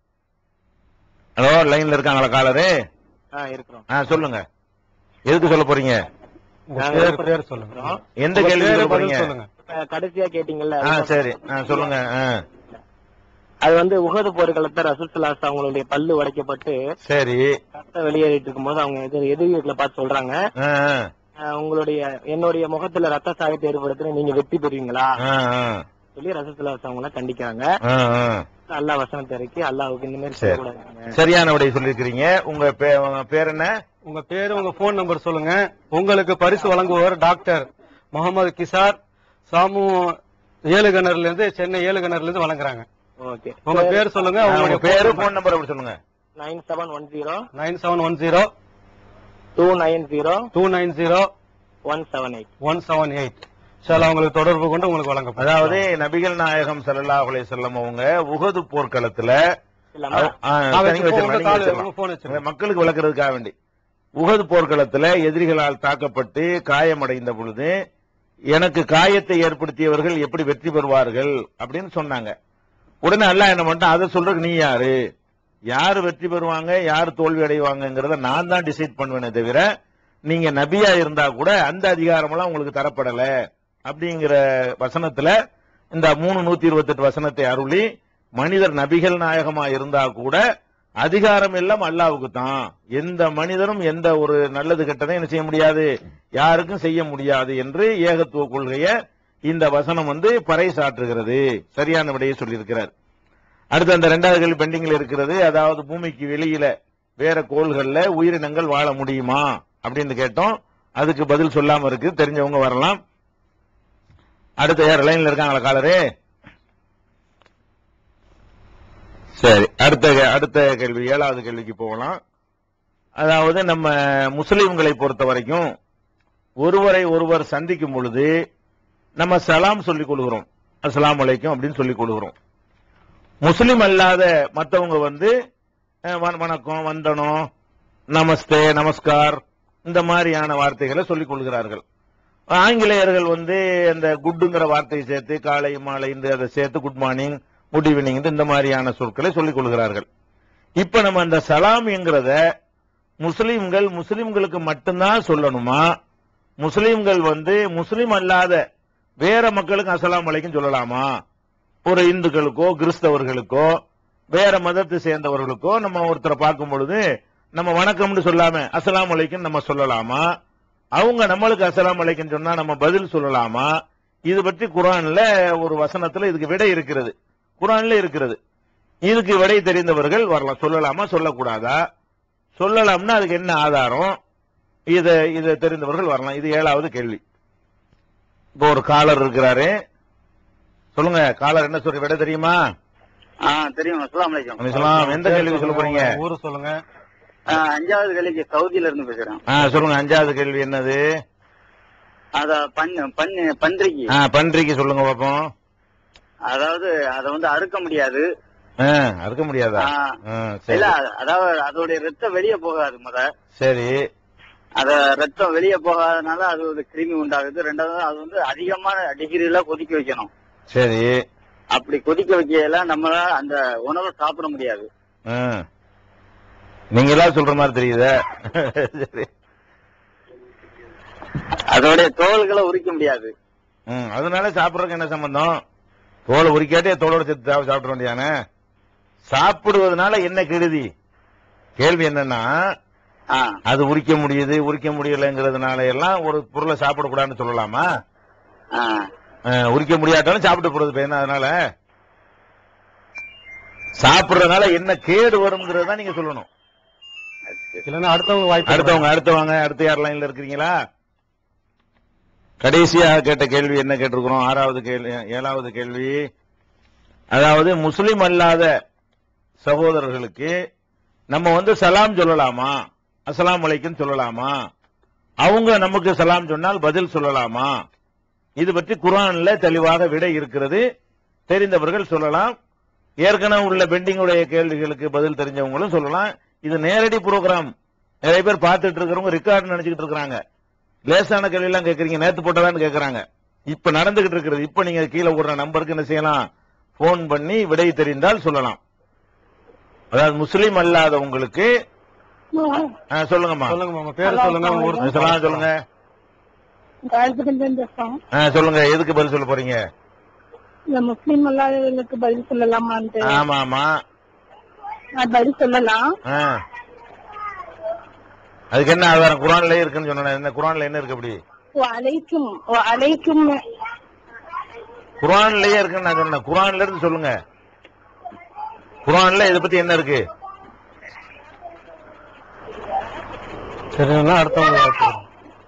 ஹலோ லைன்ல இருக்காங்களா காலரு இருக்கிறோம் ஆ, சொல்லுங்க எதுக்கு சொல்ல போறீங்க உங்க நாங்க பேர் எப்படி பேர் சொல்லுங்க எந்த உங்க கேள்வி பேரு சொல்ல பதில் போறீங்க சொல்லுங்க கடைசியா கேட்டீங்கல்ல ஆ சரி ஆ, சொல்லுங்க ஆ, அது வந்து உகது போர்க்களத்தை ரசூசலாஸ் அவங்களுடைய பல்லு உடைக்கப்பட்டு சரி ரத்தம் வெளியேறிட்டு இருக்கும்போது அவங்க எதிர் எதிர் வீட்டுல பார்த்து சொல்றாங்க ஆ, ஆ. அஹ், உங்களுடைய என்னுடைய முகத்துல ரத்த சாயத்தை ஏற்படுத்த நீங்க வெற்றி பெறுவீங்களா ஆ, ஆ, சொல்லி ரசூசலாஸ் அவங்கள கண்டிக்கிறாங்க ஆ, ஆ. அல்லாஹ் வசனத்தை இறக்கி அல்லாஹ்வுக்கு இந்த மாதிரி சரி. சொல்லக்கூடாதுங்க சரியான விடை சொல்லிருக்கிறீங்க உங்க பே- உங்க பேர் என்ன உங்க பேரு உங்க போன் நம்பர் சொல்லுங்க உங்களுக்கு பரிசு வழங்குபவர் டாக்டர் முகமது கிசார் சாமு ஏழுகணர்ல இருந்து சென்னை ஏழுகணர்ல இருந்து வழங்குறாங்க ஓகே உங்க பேர் சொல்லுங்க உங்க உங்களுடைய பேரு போன் நம்பர் அப்படி சொல்லுங்க nine seven one zero nine seven one zero two nine zero two nine zero one seven eight one seven eight sir உங்களுக்கு தொடர்பு கொண்டு உங்களுக்கு வழங்கப்படும் அதாவது நபிகள் நாயகம் ஸல்லல்லாஹு அலைஹி வஸல்லம் அவங்க உகது போர்க்களத்துல இல்லாம ஆ, நான் நீங்க வச்சுக்கோ, வச்சிடலாம், உங்க நீங்க கால் வச்சிடலாம். உங்க போன் வச்சிருங்க மக்களுக்கு விளக்குறதுக்காக வேண்டி உகது போர்க்களத்துல எதிரிகளால் தாக்கப்பட்டு காயமடைந்த பொழுது எனக்கு காயத்தை ஏற்படுத்தியவர்கள் எப்படி வெற்றி பெறுவார்கள் அப்படின்னு சொன்னாங்க உடனே அல்லாஹ் என்ன பண்ணிட்டான் அதை சொல்றதுக்கு நீ யாரு யாரு வெற்றி பெறுவாங்க யாரு தோல்வி அடைவாங்கங்கிறத நான் தான் டிசைட் பண்ணுவேனே தவிர நீங்க நபியா இருந்தா கூட அந்த அதிகாரமெல்லாம் உங்களுக்கு தரப்படல அப்படிங்கிற வசனத்துல இந்த மூணு நூத்தி இருபத்தெட்டு வசனத்தை அருளி மனிதர் நபிகள் நாயகமா இருந்தா கூட அதிகாரம் எல்லாம் அல்லாவுக்கு தான் எந்த மனிதரும் எந்த ஒரு நல்லது கெட்டதையும் என்ன செய்ய முடியாது யாருக்கும் செய்ய முடியாது என்று ஏகத்துவ கொள்கைய இந்த வசனம் வந்து பறைசாற்றுகிறது சரியான விடையை சொல்லியிருக்கிறார் அடுத்து அந்த ரெண்டாவது கேள்வி பெண்டிங்ல இருக்கிறது அதாவது பூமிக்கு வெளியில வேற கோள்கள்ல உயிரினங்கள் வாழ முடியுமா அப்படின்னு கேட்டோம் அதுக்கு பதில் சொல்லாம இருக்கு தெரிஞ்சவங்க வரலாம் அடுத்த யார் லைன்ல இருக்காங்களா காலரு சரி அடுத்த கே- அடுத்த கேள்வி ஏழாவது கேள்விக்கு போகலாம் அதாவது நம்ம முஸ்லிம்களை பொறுத்த வரைக்கும் ஒருவரை ஒருவர் சந்திக்கும் பொழுது நம்ம சலாம் சொல்லிக் கொள்கிறோம் அஸ்ஸலாமு அலைக்கும் அப்படின்னு சொல்லிக் கொள்கிறோம் முஸ்லிம் அல்லாத மத்தவங்க வந்து அஹ், வண- வணக்கம் வந்தனம் நமஸ்தே நமஸ்கார் இந்த மாதிரியான வார்த்தைகளை சொல்லிக் கொள்கிறார்கள் ஆங்கிலேயர்கள் வந்து அந்த குட்டுங்கிற வார்த்தையை சேர்த்து காலை மாலை இந்த அதை சேர்த்து குட் மார்னிங் குட் ஈவினிங் இந்த மாதிரியான சொற்களை சொல்லிக் கொள்கிறார்கள் இப்ப நம்ம அந்த சலாம் என்கிறத முஸ்லிம்கள் முஸ்லிம்களுக்கு மட்டும்தான் சொல்லணுமா முஸ்லிம்கள் வந்து முஸ்லிம் அல்லாத வேற மக்களுக்கு அஸ்ஸலாமு அலைக்கும் சொல்லலாமா ஒரு இந்துக்களுக்கோ கிறிஸ்தவர்களுக்கோ வேற மதத்தை சேர்ந்தவர்களுக்கோ நம்ம ஒருத்தரை பார்க்கும் பொழுது நம்ம வணக்கம்னு சொல்லாம அஸ்ஸலாமு அலைக்கும் நம்ம சொல்லலாமா அவங்க நம்மளுக்கு அஸ்ஸலாமு அலைக்கும் சொன்னா நம்ம பதில் சொல்லலாமா இது பற்றி குரான்ல ஒரு வசனத்துல இதுக்கு விடை இருக்கிறது குரான்ல இருக்கிறது இதுக்கு விடை தெரிந்தவர்கள் வரலாம் சொல்லலாமா சொல்லக்கூடாதா சொல்லலாம்னா அதுக்கு என்ன ஆதாரம் இத இத தெரிந்தவர்கள் வரலாம் இது ஏழாவது கேள்வி இப்போ ஒரு காலர் இருக்கிறாரு சொல்லுங்க காலர் என்ன சொல்ற விட தெரியுமா ஆ தெரியும் அஸ்லாம் வலைக்கம் அலிஸ்லாம் எந்த கேள்வி சொல்ல போறீங்க ஊரு சொல்லுங்க ஆ, அஞ்சாவது கேள்விக்கு சவுதியில இருந்து பேசுறேன் ஆ, சொல்லுங்க அஞ்சாவது கேள்வி என்னது அத பண்ணு பண்ணு பன்றிக்கு ஆ, பன்றிக்கு சொல்லுங்க பாப்போம் அதாவது அத வந்து அறுக்க முடியாது ஆ, அறுக்க முடியாதா ஆ. ஆ, சரி இல்ல அதாவது அதோடைய ரத்தம் வெளியே போகாது முத சரி அத ரத்தம் வெளியே போகாதனால அது ஒரு கிருமி உண்டாகுது ரெண்டாவது அது வந்து அதிகமான டிகிரில கொதிக்க வைக்கணும் சரி அப்படி கொதிக்க வைக்கல நம்மளால அந்த உணவை சாப்பிட முடியாது ஆ. நீங்களா சொல்ற மாதிரி தெரியுதே சரி அதோடைய தோல்களை உரிக்க முடியாது ம், அதனால சாப்பிடுறதுக்கு என்ன சம்பந்தம் தோலை உரிக்காட்டே தோலோட சேர்த்து சாப்பிட சாப்பிட வேண்டியானே சாப்பிடுவதனால என்ன கெடுதி கேள்வி என்னன்னா ஆ அது உரிக்க முடியுது உரிக்க முடியலைங்கிறதுனால எல்லாம் ஒரு பொருளை சாப்பிடக்கூடாதுன்னு சொல்லலாமா ஆ அஹ், உரிக்க முடியாட்டாலும் சாப்பிட்டு போறது இப்ப என்ன அதனால சாப்பிடுறதுனால என்ன கேடு வருங்கிறத நீங்க சொல்லணும் இல்லன்னா அடுத்தவங்க வாய்ப்பு அடுத்தவங்க அடுத்தவங்க அடுத்த யார் லைன்ல இருக்கிறீங்களா கடைசியாக கேட்ட கேள்வி என்ன கேட்டிருக்கிறோம் ஆறாவது கேள்வி ஏழாவது கேள்வி அதாவது முஸ்லிம் அல்லாத சகோதரர்களுக்கு நம்ம வந்து சலாம் சொல்லலாமா அஸ்ஸலாமு அலைக்கும் சொல்லலாமா அவங்க நமக்கு சலாம் சொன்னால் பதில் சொல்லலாமா இது பற்றி குர்ஆன்ல தெளிவாக விடை இருக்கிறது தெரிந்தவர்கள் சொல்லலாம் ஏற்கனவே உள்ள பெண்டிங் உடைய கேள்விகளுக்கு பதில் தெரிஞ்சவங்களும் சொல்லலாம் இது நேரடி ப்ரோக்ராம் நிறைய பேர் பார்த்துட்டு இருக்கிறவங்க ரெக்கார்ட் நினைச்சுக்கிட்டு இருக்காங்க லேசான கேள்வி எல்லாம் கேக்குறீங்க நேத்து போட்டதான்னு கேக்குறாங்க இப்ப நடந்துகிட்டு இருக்கிறது இப்ப நீங்க கீழே விடுற நம்பருக்கு என்ன செய்யலாம் போன் பண்ணி விடை தெரிந்தால் சொல்லலாம் அதாவது முஸ்லீம் அல்லாதவங்களுக்கு ஆ, சொல்லுங்கம்மா சொல்லுங்க மாமா பேர் சொல்லுங்க உங்க ஊர் சொல்லலாம் சொல்லுங்க ஆ, சொல்லுங்க எதுக்கு பதில் சொல்ல போறீங்க இந்த முஸ்லீம் அல்லாதவர்களுக்கு பதில் சொல்லலாமான்ட்டு ஆமா ஆமா நான் பதில் சொல்லலாம் ஆ. அதுக்கு என்ன ஆதாரம் குரான்ல இருக்குன்னு சொன்னேன் என்ன குரான்ல என்ன இருக்கு அப்படி அலைக்கும் அலைக்கும் குரான்லயே இருக்குன்னு நான் சொன்னேன் குரான்ல இருந்து சொல்லுங்க குரான்ல இதை பத்தி என்ன இருக்கு சரிங்களா அடுத்தவங்க வாய்ப்பு கொடுங்க.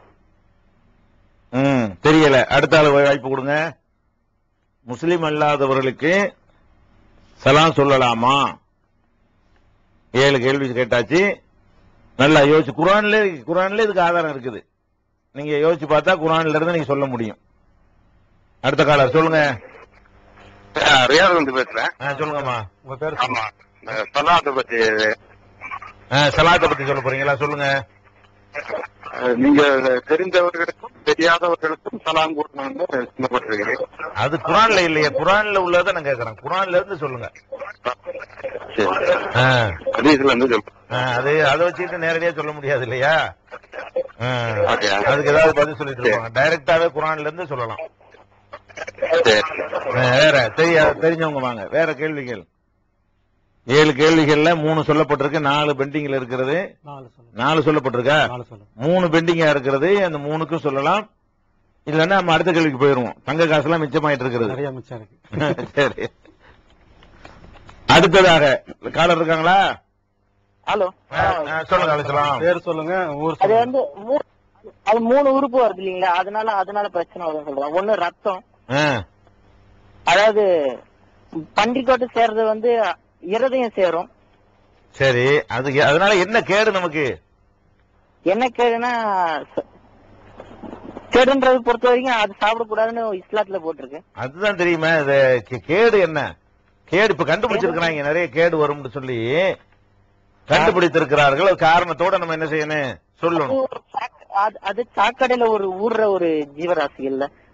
ம் தெரியல அடுத்த ஆளு வாய்ப்பு கொடுங்க முஸ்லிம் அல்லாதவர்களுக்கு சலாம் சொல்லலாமா ஏழு கேள்வி கேட்டாச்சு நல்லா யோசிச்சு குரான்ல குரான்ல இதுக்கு ஆதாரம் இருக்குது நீங்க யோசிச்சு பார்த்தா குரான்ல இருந்து நீங்க சொல்ல முடியும் அடுத்த காலர் சொல்லுங்க ரியாத் வந்து பேசுறேன் ஆ, சொல்லுங்கம்மா உங்க பேர் ஆமா இந்த சலாத்தை பத்தி ஆ, சலாத்தை பத்தி சொல்ல போறீங்களா சொல்லுங்க அஹ், நீங்க தெரிந்தவர்களுக்கும் தெரியாதவர்களுக்கும் சலாம் கூட்டணும்னு சொல்லப்பட்டிருக்கிறேன் அது குரான்ல இல்லையே குரான்ல உள்ளதை நான் கேக்குறேன் குரான்ல இருந்து சொல்லுங்க சரி ஆ. ஹதீஸ்ல இருந்து சொல்றேன் ஆ, அது அதை வச்சுட்டு நேரடியா சொல்ல முடியாது இல்லையா ஆ, Okay. அதுக்கு ஏதாவது பதில் சொல்லிட்டு இருப்பாங்க டைரக்டாவே குரான்ல இருந்து சொல்லலாம் சரி ஆ, வேற தெரிய தெரிஞ்சவங்க வாங்க வேற கேள்விகள் ஏழு கேள்விகள்ல மூணு சொல்லப்பட்டிருக்கு நாலு பெண்டிங்ல இருக்கிறது நாலு சொல்லுங்க நாலு சொல்லப்பட்டிருக்கா நாலு சொல்லுங்க மூணு பெண்டிங்கா இருக்கிறது அந்த மூணுக்கும் சொல்லலாம் இல்லன்னா நம்ம அடுத்த கேள்விக்கு போயிருவோம் தங்க காசுலாம் மிச்சமாயிட்டு இருக்கிறது நிறைய மிச்சம் இருக்கு சரி அடுத்ததாக காலர் இருக்காங்களா ஹலோ ஆ, ஆ, சொல்லுங்க அழைச்சலாம் பேர் சொல்லுங்க ஊர் அது சொல்லுங்க வந்து மூ- அது மூணு உறுப்பு வருது இல்லீங்களா அதனால அதனால பிரச்சனை வரும்னு சொல்றேன் ஒண்ணு ரத்தம் ஆ, அதாவது பன்றிக்கோட்டை சேர்றது வந்து இருதயம் சேரும் சரி அதுக்கு அதனால என்ன கேடு நமக்கு என்ன கேடுனா ச- கேடுன்றது பொறுத்த வரைக்கும் அது சாப்பிடக்கூடாதுன்னு இஸ்லாத்துல போட்டிருக்கு அதுதான் தெரியுமா இது கே- கேடு என்ன கேடு இப்ப கண்டுபிடிச்சிருக்கிறாங்க நிறைய கேடு வரும்னு சொல்லி கண்டுபிடித்திருக்கிறார்கள் ஒரு காரணத்தோட நம்ம என்ன செய்யணும் அது சொல்லணும் ஒரு சாக்- அது- அது சாக்கடையில ஒரு ஊர்ற ஒரு ஜீவராசி இல்ல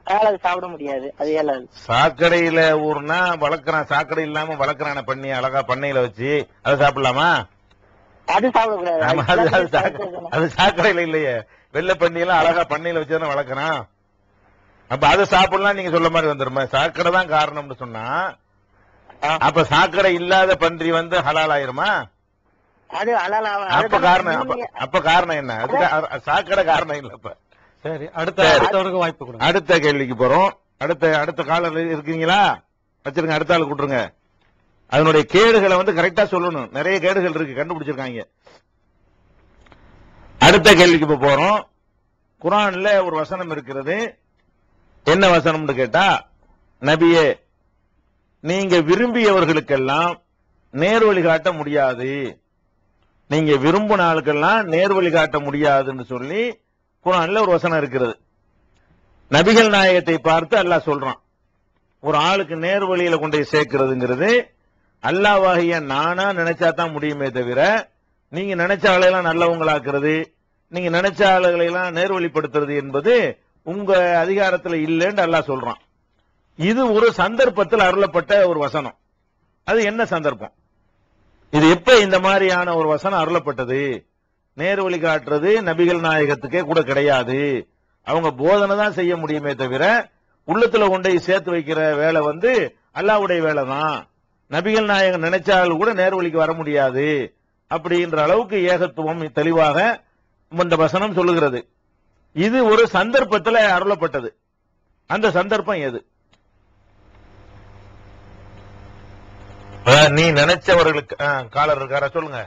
அதனால அது சாப்பிட முடியாது அது ஏலாது சாக்கடையில ஊர்னா வளர்க்கறான் சாக்கடை இல்லாம வளர்க்கறான பண்ணி அழகா பண்ணையில வச்சு அதை சாப்பிடலாமா அது சாப்பிடக்கூடாது ஆமா, அது அது சாக்க- அது சாக்கடையில இல்லையே வெள்ளை பண்ணி எல்லாம் அழகா பண்ணையில வச்சு தானே வளர்க்கறான் அப்ப அதை சாப்பிடலாம் நீங்க சொல்ல மாதிரி வந்துருமா சாக்கடை தான் காரணம்னு சொன்னா அப்ப சாக்கடை இல்லாத பன்றி வந்து ஹலால் ஆயிருமா அது அலால அப்ப காரணம் அப்ப அப்ப காரணம் என்ன அது கா- சாக்கடை காரணம் இல்ல அப்ப சரி அடுத்த சரி. அடுத்தவருக்கு வாய்ப்பு கொடுங்க அடுத்த கேள்விக்கு போறோம் அடுத்த அடுத்த காலர் இருக்கீங்களா வச்சிருங்க அடுத்த ஆள் கூட்டுருங்க அதனுடைய கேடுகளை வந்து கரெக்டா சொல்லணும் நிறைய கேடுகள் இருக்கு கண்டுபிடிச்சிருக்காங்க அடுத்த கேள்விக்கு இப்ப போறோம் குரான்ல ஒரு வசனம் இருக்கிறது என்ன வசனம்னு கேட்டா நபியே நீங்க விரும்பியவர்களுக்கெல்லாம் நேர்வழி காட்ட முடியாது நீங்க விரும்பின ஆளுக்கெல்லாம் நேர்வழி காட்ட முடியாதுன்னு சொல்லி குரான்ல ஒரு வசனம் இருக்கிறது நபிகள் நாயகத்தை பார்த்து அல்லாஹ் சொல்றான் ஒரு ஆளுக்கு நேர் வழியில கொண்டு போய் சேர்க்கிறதுங்கிறது அல்லாவாகிய நானா நினைச்சா தான் முடியுமே தவிர நீங்க நினைச்ச ஆளையெல்லாம் நல்லவங்களாக்குறது நீங்க நினைச்ச ஆளுகளை எல்லாம் நேர்வழிப்படுத்துறது என்பது உங்க அதிகாரத்துல இல்லைன்னு அல்லாஹ் சொல்றான் இது ஒரு சந்தர்ப்பத்தில் அருளப்பட்ட ஒரு வசனம் அது என்ன சந்தர்ப்பம் இது எப்ப இந்த மாதிரியான ஒரு வசனம் அருளப்பட்டது நேர்வழி காட்டுறது நபிகள் நாயகத்துக்கே கூட கிடையாது அவங்க போதனை தான் செய்ய முடியுமே தவிர உள்ளத்துல கொண்டு போய் சேர்த்து வைக்கிற வேலை வந்து அல்லாவுடைய வேலை தான் நபிகள் நாயகம் நினைச்சாலும் கூட நேர்வழிக்கு வர முடியாது அப்படின்ற அளவுக்கு ஏகத்துவம் தெளிவாக இந்த வசனம் சொல்லுகிறது இது ஒரு சந்தர்ப்பத்தில் அருளப்பட்டது அந்த சந்தர்ப்பம் எது அஹ், நீ நினைச்சவர்களுக்கு அஹ், காலர் இருக்காரா சொல்லுங்க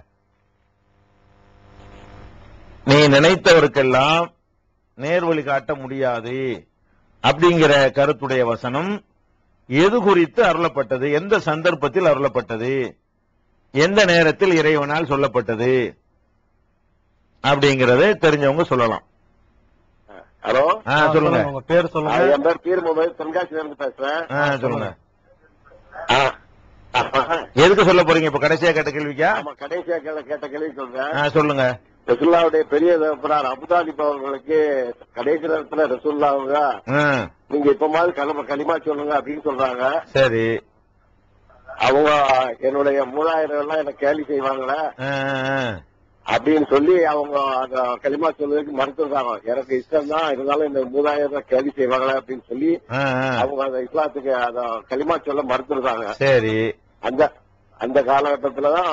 நீ நினைத்தவருக்கெல்லாம் நேர்வழி காட்ட முடியாது அப்படிங்கிற கருத்துடைய வசனம் எது குறித்து அருளப்பட்டது எந்த சந்தர்ப்பத்தில் அருளப்பட்டது எந்த நேரத்தில் இறைவனால் சொல்லப்பட்டது அப்படிங்கறத தெரிஞ்சவங்க சொல்லலாம் ஹலோ ஆ, சொல்லுங்க உங்க பேர் சொல்லுங்க என் பேர் பீர் முகமது தென்காசில இருந்து பேசுறேன் ஆ, சொல்லுங்க ஆ. எதுக்கு சொல்ல போறீங்க இப்ப கடைசியா கேட்ட கேள்விக்கா ஆமா கடைசியா கேட்ட கேட்ட கேள்வி சொல்றேன் ஆ, சொல்லுங்க ரசுல்லாவுடைய பெரிய தகப்பனார் அபுதாலிப் அவர்களுக்கு கடைசி நேரத்துல ரசுல்லா அவங்க ஆ, நீங்க இப்ப மாதிரி களிமா களிமா சொல்லுங்க அப்படின்னு சொல்றாங்க சரி அவங்க என்னுடைய மூணாயிரம் எல்லாம் என்ன கேலி செய்வாங்களே ஆ, ஆ, அப்படின்னு சொல்லி அவங்க அந்த களிமா சொல்றதுக்கு மறுத்துருக்காங்க எனக்கு இஷ்டம் தான் இருந்தாலும் இந்த மூணாயிரம் ரூபாய் கேலி செய்வாங்களே அப்படின்னு சொல்லி ஆ, ஆ. அவங்க அந்த இஸ்லாத்துக்கு அந்த களிமா சொல்ல மறுத்துருக்காங்க சரி அந்த அந்த காலகட்டத்துலதான்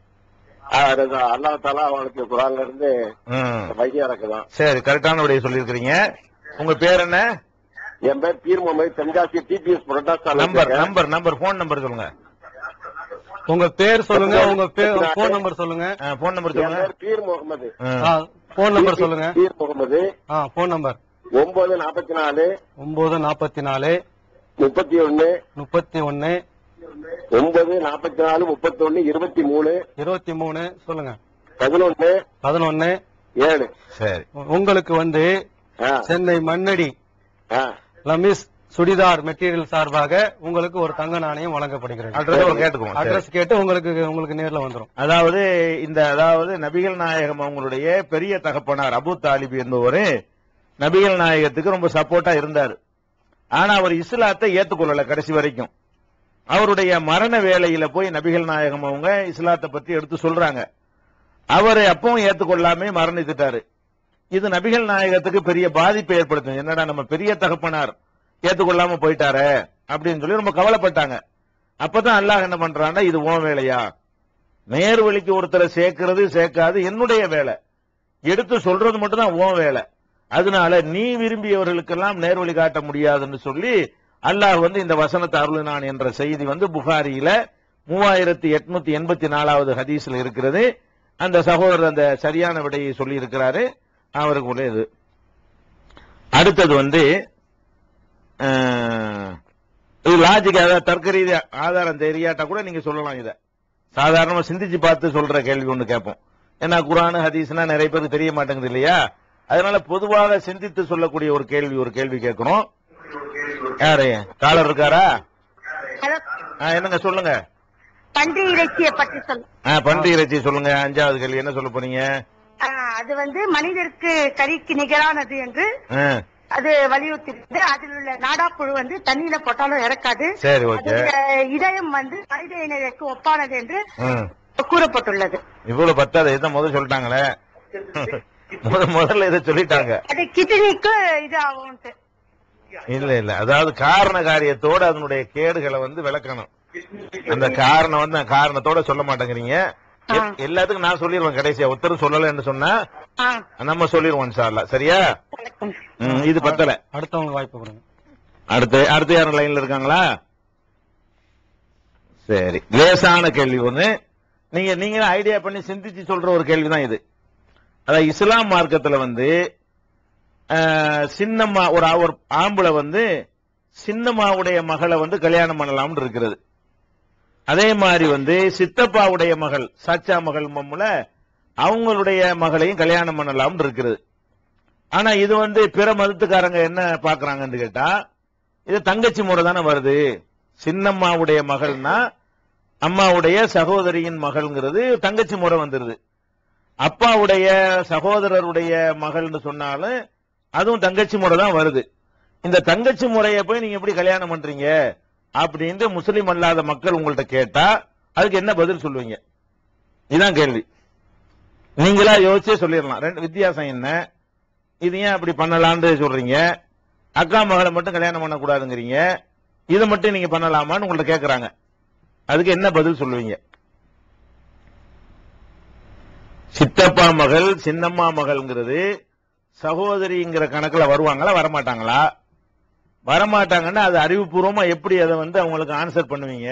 அல்லா தாலா அவங்களுக்கு குரான்ல இருந்து ம். வகி இறக்குதான் சரி கரெக்டான விடைய சொல்லியிருக்கிறீங்க உங்க பேர் என்ன என் பேர் Peer Mohammed Tenkasi DPS number number number phone number சொல்லுங்க உங்க பேர் சொல்லுங்க உங்க பேர் போன் நம்பர் சொல்லுங்க போன் நம்பர் என் சொல்லுங்க பேர் பீர் முகமது போன் நம்பர் சொல்லுங்க பீர் முகமது ஆ போன் நம்பர் ஒன்பது நாற்பத்தி நாலு ஒன்பது நாற்பத்தி நாலு முப்பத்தி ஒன்னு முப்பத்தி ஒன்னு ஒன்பது நாற்பத்தி நாலு முப்பத்தி ஒன்னு இருபத்தி மூணு இருபத்தி மூணு சொல்லுங்க பதினொன்னு பதினொன்னு ஏழு சரி உங்களுக்கு வந்து ஆ, சென்னை மண்ணடி ஆ. லமிஸ் சுடிதார் மெட்டீரியல் சார்பாக உங்களுக்கு ஒரு தங்க நாணயம் வழங்கப்படுகிறது அட்ரஸ் ஒரு கேட்டுக்குவோம் சரி. அட்ரஸ் கேட்டு உங்களுக்கு உங்களுக்கு நேர்ல வந்துரும் அதாவது இந்த அதாவது நபிகள் நாயகம் அவங்களுடைய பெரிய தகப்பனார் அபு தாலிப் என்பவர் நபிகள் நாயகத்துக்கு ரொம்ப சப்போர்ட்டா இருந்தார் ஆனா அவர் இஸ்லாத்தை ஏத்துக்கொள்ளல கடைசி வரைக்கும் அவருடைய மரண வேளையில போய் நபிகள் நாயகம் அவங்க இஸ்லாத்தை பத்தி எடுத்து சொல்றாங்க அவர் அப்பவும் ஏத்துக்கொள்ளாம மரணித்துட்டாரு இது நபிகள் நாயகத்துக்கு பெரிய பாதிப்பை ஏற்படுத்தும் என்னடா நம்ம பெரிய தகப்பனார் ஏத்துக்கொள்ளாம போயிட்டாரே அப்படின்னு சொல்லி ரொம்ப கவலைப்பட்டாங்க அப்பதான் அல்லாஹ் என்ன பண்றான்னா இது உன் வேலையா நேர்வழிக்கு ஒருத்தரை சேர்க்கிறது சேர்க்காது என்னுடைய வேலை எடுத்து சொல்றது மட்டும் தான் உன் வேலை அதனால நீ விரும்பியவர்களுக்கெல்லாம் நேர்வழி காட்ட முடியாதுன்னு சொல்லி அல்லாஹ் வந்து இந்த வசனத்தை அருளினான் என்ற செய்தி வந்து புகாரியில மூவாயிரத்தி எட்நூத்தி எண்பத்தி நாலாவது ஹதீஸ்ல இருக்கிறது அந்த சகோதரர் அந்த சரியான விடையை சொல்லி இருக்கிறாரு அவருக்கு உள்ள இது அடுத்தது வந்து அஹ், இது லாஜிக் அதாவது தர்க்க ரீதியா ஆதாரம் தெரியாட்டா கூட நீங்க சொல்லலாம் இத சாதாரணமா சிந்திச்சு பார்த்து சொல்ற கேள்வி ஒண்ணு கேட்போம் ஏன்னா குரான் ஹதீஸ்னா நிறைய பேருக்கு தெரிய மாட்டேங்குது இல்லையா அதனால பொதுவாக சிந்தித்து சொல்லக்கூடிய ஒரு கேள்வி ஒரு கேள்வி கேட்கிறோம் யாரு காலர் இருக்காரா ஹலோ ஆ, என்னங்க சொல்லுங்க பன்றி இறைச்சியை பற்றி சொல் ஆ, பன்றி இறைச்சி சொல்லுங்க அஞ்சாவது கேள்வி என்ன சொல்ல போறீங்க ஆ, அது வந்து மனிதருக்கு கறிக்கு நிகரானது என்று ஆ, அது வலியுறுத்தி அதில் உள்ள நாடாப்புழு வந்து தண்ணியில போட்டாலும் இறக்காது சரி ஓகே அதோட இதயம் வந்து மனித இனத்திற்கு ஒப்பானது என்று ம் கூறப்பட்டுள்ளது இவ்வளவு பத்தாது இதான் முதல்ல சொல்லிட்டாங்களே முத முதல்ல இதை சொல்லிட்டாங்க அது கிட்னிக்கு இது ஆகும்ட்டு இல்ல இல்ல அதாவது காரண காரியத்தோட அதனுடைய கேடுகளை வந்து விளக்கணும் அந்த காரணம் வந்து அந்த காரணத்தோட சொல்ல மாட்டேங்கிறீங்க எ- எல்லாத்துக்கும் நான் சொல்லிடுவேன் கடைசியா ஒருத்தரும் சொல்லலன்னு சொன்னா ஆ நம்ம சொல்லிடுவோம் இன்ஷா சரியா ம், இது பத்தல அடுத்தவங்க வாய்ப்பு கொடுங்க அடுத்து அடுத்து யாரும் லைன்ல இருக்காங்களா சரி லேசான கேள்வி ஒண்ணு நீங்க நீங்க ஐடியா பண்ணி சிந்திச்சு சொல்ற ஒரு கேள்விதான் இது அதாவது இஸ்லாம் மார்க்கத்துல வந்து அஹ், சின்னம்மா ஒரு ஆ- ஒரு ஆம்பளை வந்து சின்னம்மாவுடைய மகளை வந்து கல்யாணம் பண்ணலாம்னு இருக்கிறது அதே மாதிரி வந்து சித்தப்பாவுடைய மகள் சாச்சா மகள் மம்முல அவங்களுடைய மகளையும் கல்யாணம் பண்ணலாம்னு இருக்கிறது ஆனா இது வந்து பிற மதத்துக்காரங்க என்ன பாக்குறாங்கன்னு கேட்டா இது தங்கச்சி முறை தானே வருது சின்னம்மாவுடைய மகள்னா அம்மாவுடைய சகோதரியின் மகள்ங்கிறது தங்கச்சி முறை வந்துருது அப்பாவுடைய சகோதரருடைய மகள்னு சொன்னாலும் அதுவும் தங்கச்சி முறை தான் வருது இந்த தங்கச்சி முறையை போய் நீங்க எப்படி கல்யாணம் பண்றீங்க அப்படின்னு முஸ்லிம் அல்லாத மக்கள் உங்கள்ட்ட கேட்டா அதுக்கு என்ன பதில் சொல்லுவீங்க இதான் கேள்வி நீங்களா யோசிச்சே சொல்லிடலாம் ரெண்டு வித்தியாசம் என்ன இது ஏன் அப்படி பண்ணலாம்னு சொல்றீங்க அக்கா மகளை மட்டும் கல்யாணம் பண்ணக்கூடாதுங்கிறீங்க இதை மட்டும் நீங்க பண்ணலாமான்னு உங்கள்ட்ட கேக்குறாங்க அதுக்கு என்ன பதில் சொல்லுவீங்க சித்தப்பா மகள் சின்னம்மா மகள்ங்கிறது சகோதரிங்கிற கணக்குல வருவாங்களா வரமாட்டாங்களா வரமாட்டாங்கன்னா அது அறிவுபூர்வமா எப்படி அதை வந்து அவங்களுக்கு ஆன்சர் பண்ணுவீங்க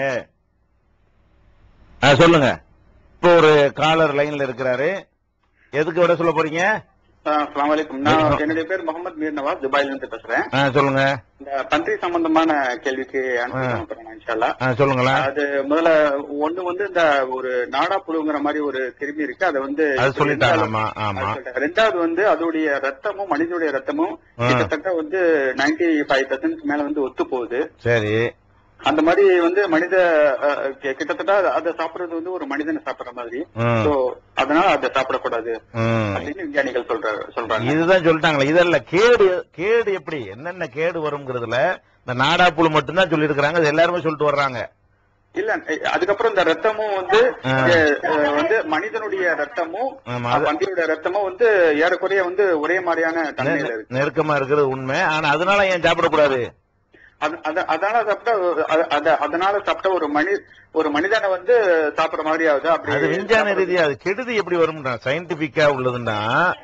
ஆ, சொல்லுங்க இப்போ ஒரு காலர் லைன்ல இருக்கிறாரு எதுக்கு விட சொல்ல போறீங்க அஸ்லாம் வலைக்கும் நான் என்னுடைய பேர் முகமது மீர் நவாஸ் துபாயில இருந்து பேசுறேன் ஆ, சொல்லுங்க இந்த பன்றி சம்பந்தமான கேள்விக்கு ஆன்சர் பண்ண இன்ஷால்லா ஆ, சொல்லுங்களேன் அது முதல்ல ஒண்ணு வந்து இந்த ஒரு நாடா புழுங்கிற மாதிரி ஒரு கிருமி இருக்கு அதை வந்து அது சொல்லிட்டாங்க ஆமா ஆமா அது சொல்லிட்டாங்க. ரெண்டாவது வந்து அதோடைய ரத்தமும் மனிதனுடைய ரத்தமும் ஆ. கிட்டத்தட்ட வந்து 95% ஃபைவ் பர்சன்ட் மேல வந்து ஒத்து போகுது சரி அந்த மாதிரி வந்து மனித அஹ், கி- கிட்டத்தட்ட அதை சாப்பிடுறது வந்து ஒரு மனிதனை சாப்பிடுற மாதிரி ம். சோ அதனால அதை சாப்பிடக்கூடாது ம். அப்படின்னு விஞ்ஞானிகள் சொல்றாங்க சொல்றாங்க இதுதான் சொல்லிட்டாங்களே இதல்ல கேடு கேடு எப்படி என்னென்ன கேடு வருங்கிறதுல இந்த நாடாப்புழு மட்டும்தான் சொல்லி இருக்கிறாங்க அது எல்லாருமே சொல்லிட்டு வர்றாங்க இல்ல அஹ் அதுக்கப்புறம் இந்த ரத்தமும் வந்து ஆ. அஹ், அஹ், வந்து மனிதனுடைய ரத்தமும் ஆமா, அது- பன்றியுடைய ரத்தமும் வந்து ஏறக்குறைய வந்து ஒரே மாதிரியான தன்மையில நெ- இருக்கு நெருக்கமா இருக்கிறது உண்மை ஆனா அதனால ஏன் சாப்பிடக்கூடாது அது- அது- அதனால சாப்பிட்டா அத- அத- அதனால சாப்பிட்ட ஒரு மனி ஒரு மனிதனை வந்து சாப்பிடுற மாதிரி ஆகுது அது அப்படி விஞ்ஞான ரீதியா அது கெடுதி எப்படி வரும்ன்றா சயின்டிபிக்கா உள்ளதுன்னா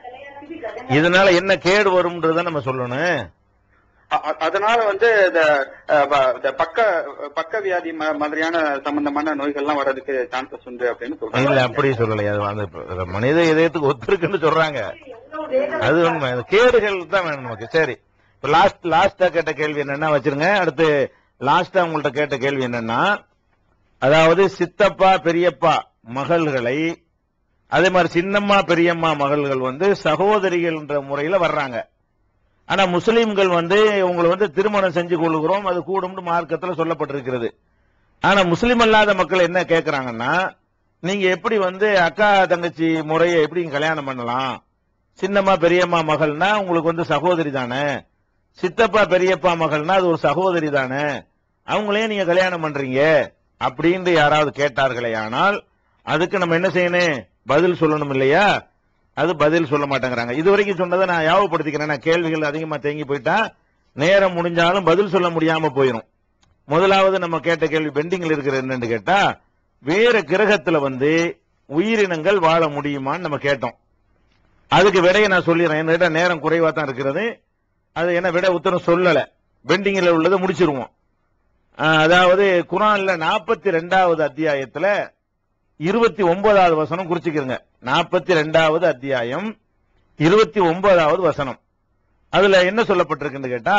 இதனால என்ன கேடு வரும்ன்றத நம்ம சொல்லணும் அ- அ- அதனால வந்து இந்த அஹ், வ- இந்த பக்க பக்க வியாதி ம- மாதிரியான சம்பந்தமான நோய்கள்லாம் வர்றதுக்கு சான்சஸ் உண்டு அப்படின்னு இல்ல சொல்றாங்க அப்படி சொல்லலையே அது வந்து இப்ப மனித இதயத்துக்கு ஒத்துருக்குன்னு சொல்றாங்க அது உண்மை அது கேடுகள் தான் வேணும் நமக்கு சரி இப்ப லாஸ்ட் லாஸ்டா கேட்ட கேள்வி என்னன்னா வச்சிருங்க அடுத்து லாஸ்டா உங்கள்ட்ட கேட்ட கேள்வி என்னன்னா அதாவது சித்தப்பா பெரியப்பா மகள்களை அதே மாதிரி சின்னம்மா பெரியம்மா மகள்கள் வந்து சகோதரிகள்ன்ற முறையில வர்றாங்க ஆனா முஸ்லிம்கள் வந்து உங்களை வந்து திருமணம் செஞ்சு கொள்கிறோம் அது கூடும்னு மார்க்கத்துல சொல்லப்பட்டிருக்கிறது ஆனா முஸ்லிம் அல்லாத மக்கள் என்ன கேக்குறாங்கன்னா நீங்க எப்படி வந்து அக்கா தங்கச்சி முறையை எப்படி நீங்க கல்யாணம் பண்ணலாம் சின்னம்மா பெரியம்மா மகள்னா உங்களுக்கு வந்து சகோதரி தானே சித்தப்பா பெரியப்பா மகள்னா அது ஒரு சகோதரி தானே அவங்களையும் நீங்க கல்யாணம் பண்றீங்க அப்படின்னு யாராவது கேட்டார்களே ஆனால் அதுக்கு நம்ம என்ன செய்யணும் பதில் சொல்லணும் இல்லையா அது பதில் சொல்ல மாட்டேங்கிறாங்க இது வரைக்கும் சொன்னதை நான் ஞாபகப்படுத்திக்கிறேன் நான் கேள்விகள் அதிகமா தேங்கி போயிட்டா நேரம் முடிஞ்சாலும் பதில் சொல்ல முடியாம போயிடும் முதலாவது நம்ம கேட்ட கேள்வி பெண்டிங்ல இருக்கிற என்னன்னு கேட்டா வேற கிரகத்துல வந்து உயிரினங்கள் வாழ முடியுமான்னு நம்ம கேட்டோம் அதுக்கு விடையை நான் சொல்லிடுறேன் என்னிட நேரம் குறைவா தான் இருக்கிறது அது என்ன விட உத்தரம் சொல்லல பெண்டிங்ல உள்ளதை முடிச்சிருவோம் ஆஹ், அதாவது குரான்ல நாற்பத்தி ரெண்டாவது அத்தியாயத்துல இருபத்தி ஒன்பதாவது வசனம் குறிச்சுக்கிறங்க நாற்பத்தி ரெண்டாவது அத்தியாயம் இருபத்தி ஒன்பதாவது வசனம் அதுல என்ன சொல்லப்பட்டிருக்குன்னு கேட்டா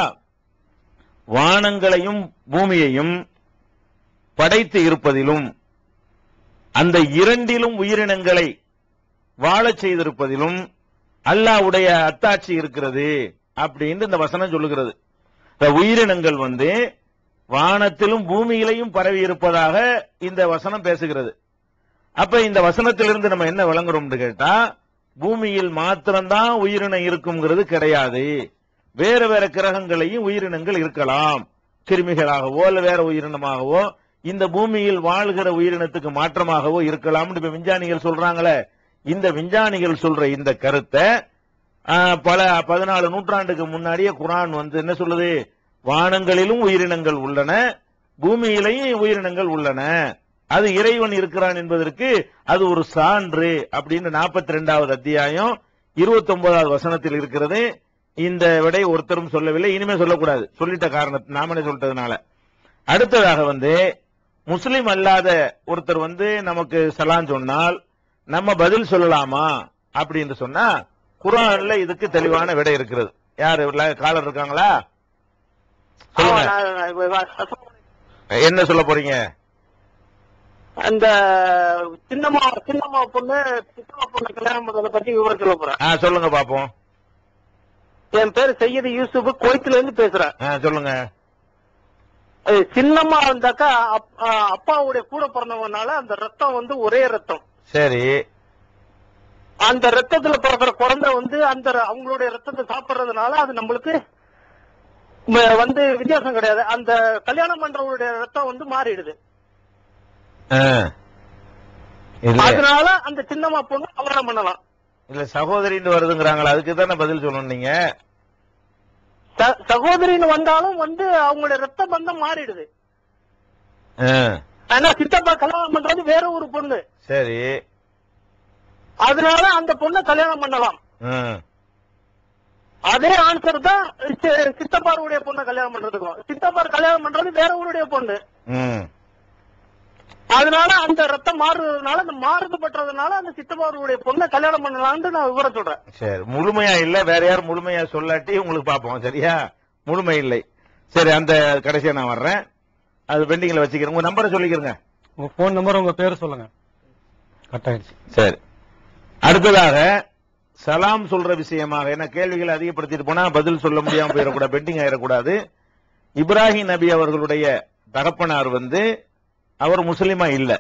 வானங்களையும் பூமியையும் படைத்து இருப்பதிலும் அந்த இரண்டிலும் உயிரினங்களை வாழச் செய்திருப்பதிலும் அல்லாஹ்வுடைய அத்தாட்சி இருக்கிறது அப்படின்னு இந்த வசனம் சொல்லுகிறது இந்த உயிரினங்கள் வந்து வானத்திலும் பூமியிலையும் பரவி இருப்பதாக இந்த வசனம் பேசுகிறது அப்ப இந்த வசனத்திலிருந்து நம்ம என்ன விளங்குறோம்னு கேட்டா பூமியில் மாத்திரம்தான் உயிரினம் இருக்குங்கிறது கிடையாது வேற வேற கிரகங்களையும் உயிரினங்கள் இருக்கலாம் கிருமிகளாகவோ இல்ல வேற உயிரினமாகவோ இந்த பூமியில் வாழ்கிற உயிரினத்துக்கு மாற்றமாகவோ இருக்கலாம்னு இப்ப விஞ்ஞானிகள் சொல்றாங்களே இந்த விஞ்ஞானிகள் சொல்ற இந்த கருத்தை ஆ, பல பதினாலு நூற்றாண்டுக்கு முன்னாடியே குரான் வந்து என்ன சொல்லுது வானங்களிலும் உயிரினங்கள் உள்ளன பூமியிலையும் உயிரினங்கள் உள்ளன அது இறைவன் இருக்கிறான் என்பதற்கு அது ஒரு சான்று அப்படின்னு நாற்பத்தி ரெண்டாவது அத்தியாயம் இருபத்தி ஒன்பதாவது வசனத்தில் இருக்கிறது இந்த விடை ஒருத்தரும் சொல்லவில்லை இனிமே சொல்லக்கூடாது சொல்லிட்ட காரணத்தை நாமனே சொல்லிட்டதுனால அடுத்ததாக வந்து முஸ்லிம் அல்லாத ஒருத்தர் வந்து நமக்கு சலான் சொன்னால் நம்ம பதில் சொல்லலாமா அப்படின்னு சொன்னா குரான்ல இதுக்கு தெளிவான விடை இருக்கிறது யாரு காலர் இருக்காங்களா சொல்லுங்க என்ன சொல்ல போறீங்க அந்த சின்னம்மா சின்னம்மா பொண்ணு சின்னம்மா பொண்ணு கல்யாணம் பண்றத பத்தி விவரம் சொல்ல போறேன் ஆ, சொல்லுங்க பாப்போம் என் பேரு சையது யூசுப் கோயத்துல இருந்து பேசுறேன் ஆ, சொல்லுங்க அது சின்னம்மா இருந்தாக்கா அப்- ஆ, அப்பாவுடைய கூட பிறந்தவனால அந்த ரத்தம் வந்து ஒரே ரத்தம் சரி அந்த ரத்தத்துல பிறக்கிற குழந்தை வந்து அந்த ர- அவங்களுடைய ரத்தத்தை சாப்பிடுறதுனால அது நம்மளுக்கு ம- வந்து வித்தியாசம் கிடையாது அந்த கல்யாணம் பண்றவங்களுடைய ரத்தம் வந்து மாறிடுது ஆ. இல்ல அதனால அந்த சின்னம்மா பொண்ணு கல்யாணம் பண்ணலாம் இல்ல சகோதரின்னு வருதுங்கிறாங்களா அதுக்கு தானே பதில் சொல்லணும் நீங்க ச- சகோதரின்னு வந்தாலும் வந்து அவங்களுடைய ரத்த பந்தம் மாறிடுது ஆ, ஆனா சித்தப்பா கல்யாணம் பண்றது வேற ஒரு பொண்ணு சரி அதனால அந்த பொண்ணை கல்யாணம் பண்ணலாம் ஆ, அதே ஆன்சர் தான் சி- சித்தப்பாருடைய பொண்ணை கல்யாணம் பண்றதுக்கும் சித்தப்பார் கல்யாணம் பண்றது வேற ஊருடைய பொண்ணு ம். அதனால அந்த ரத்தம் மாறுறதுனால அந்த மாறுது பட்டுறதுனால அந்த சித்தப்பாருடைய பொண்ணை கல்யாணம் பண்ணலாம்னு நான் விவரம் சொல்றேன் சரி முழுமையா இல்ல வேற யாரும் முழுமையா சொல்லாட்டி உங்களுக்கு பாப்போம் சரியா முழுமை இல்லை சரி அந்த கடைசியா நான் வர்றேன் அது பெண்டிங்ல வச்சுக்கிறேன் உங்க நம்பரை சொல்லிக்கிறேங்க உங்க போன் நம்பர் உங்க பேர் சொல்லுங்க கட் ஆயிடுச்சு சரி அடுத்ததாக சலாம் சொல்ற விஷயமாக என்ன கேள்விகளை அதிகப்படுத்திட்டு போனா பதில் சொல்ல முடியாம போயிடக்கூடாது பெண்டிங் ஆயிடக்கூடாது இப்ராஹிம் நபி அவர்களுடைய தகப்பனார் வந்து அவர் முஸ்லிமா இல்ல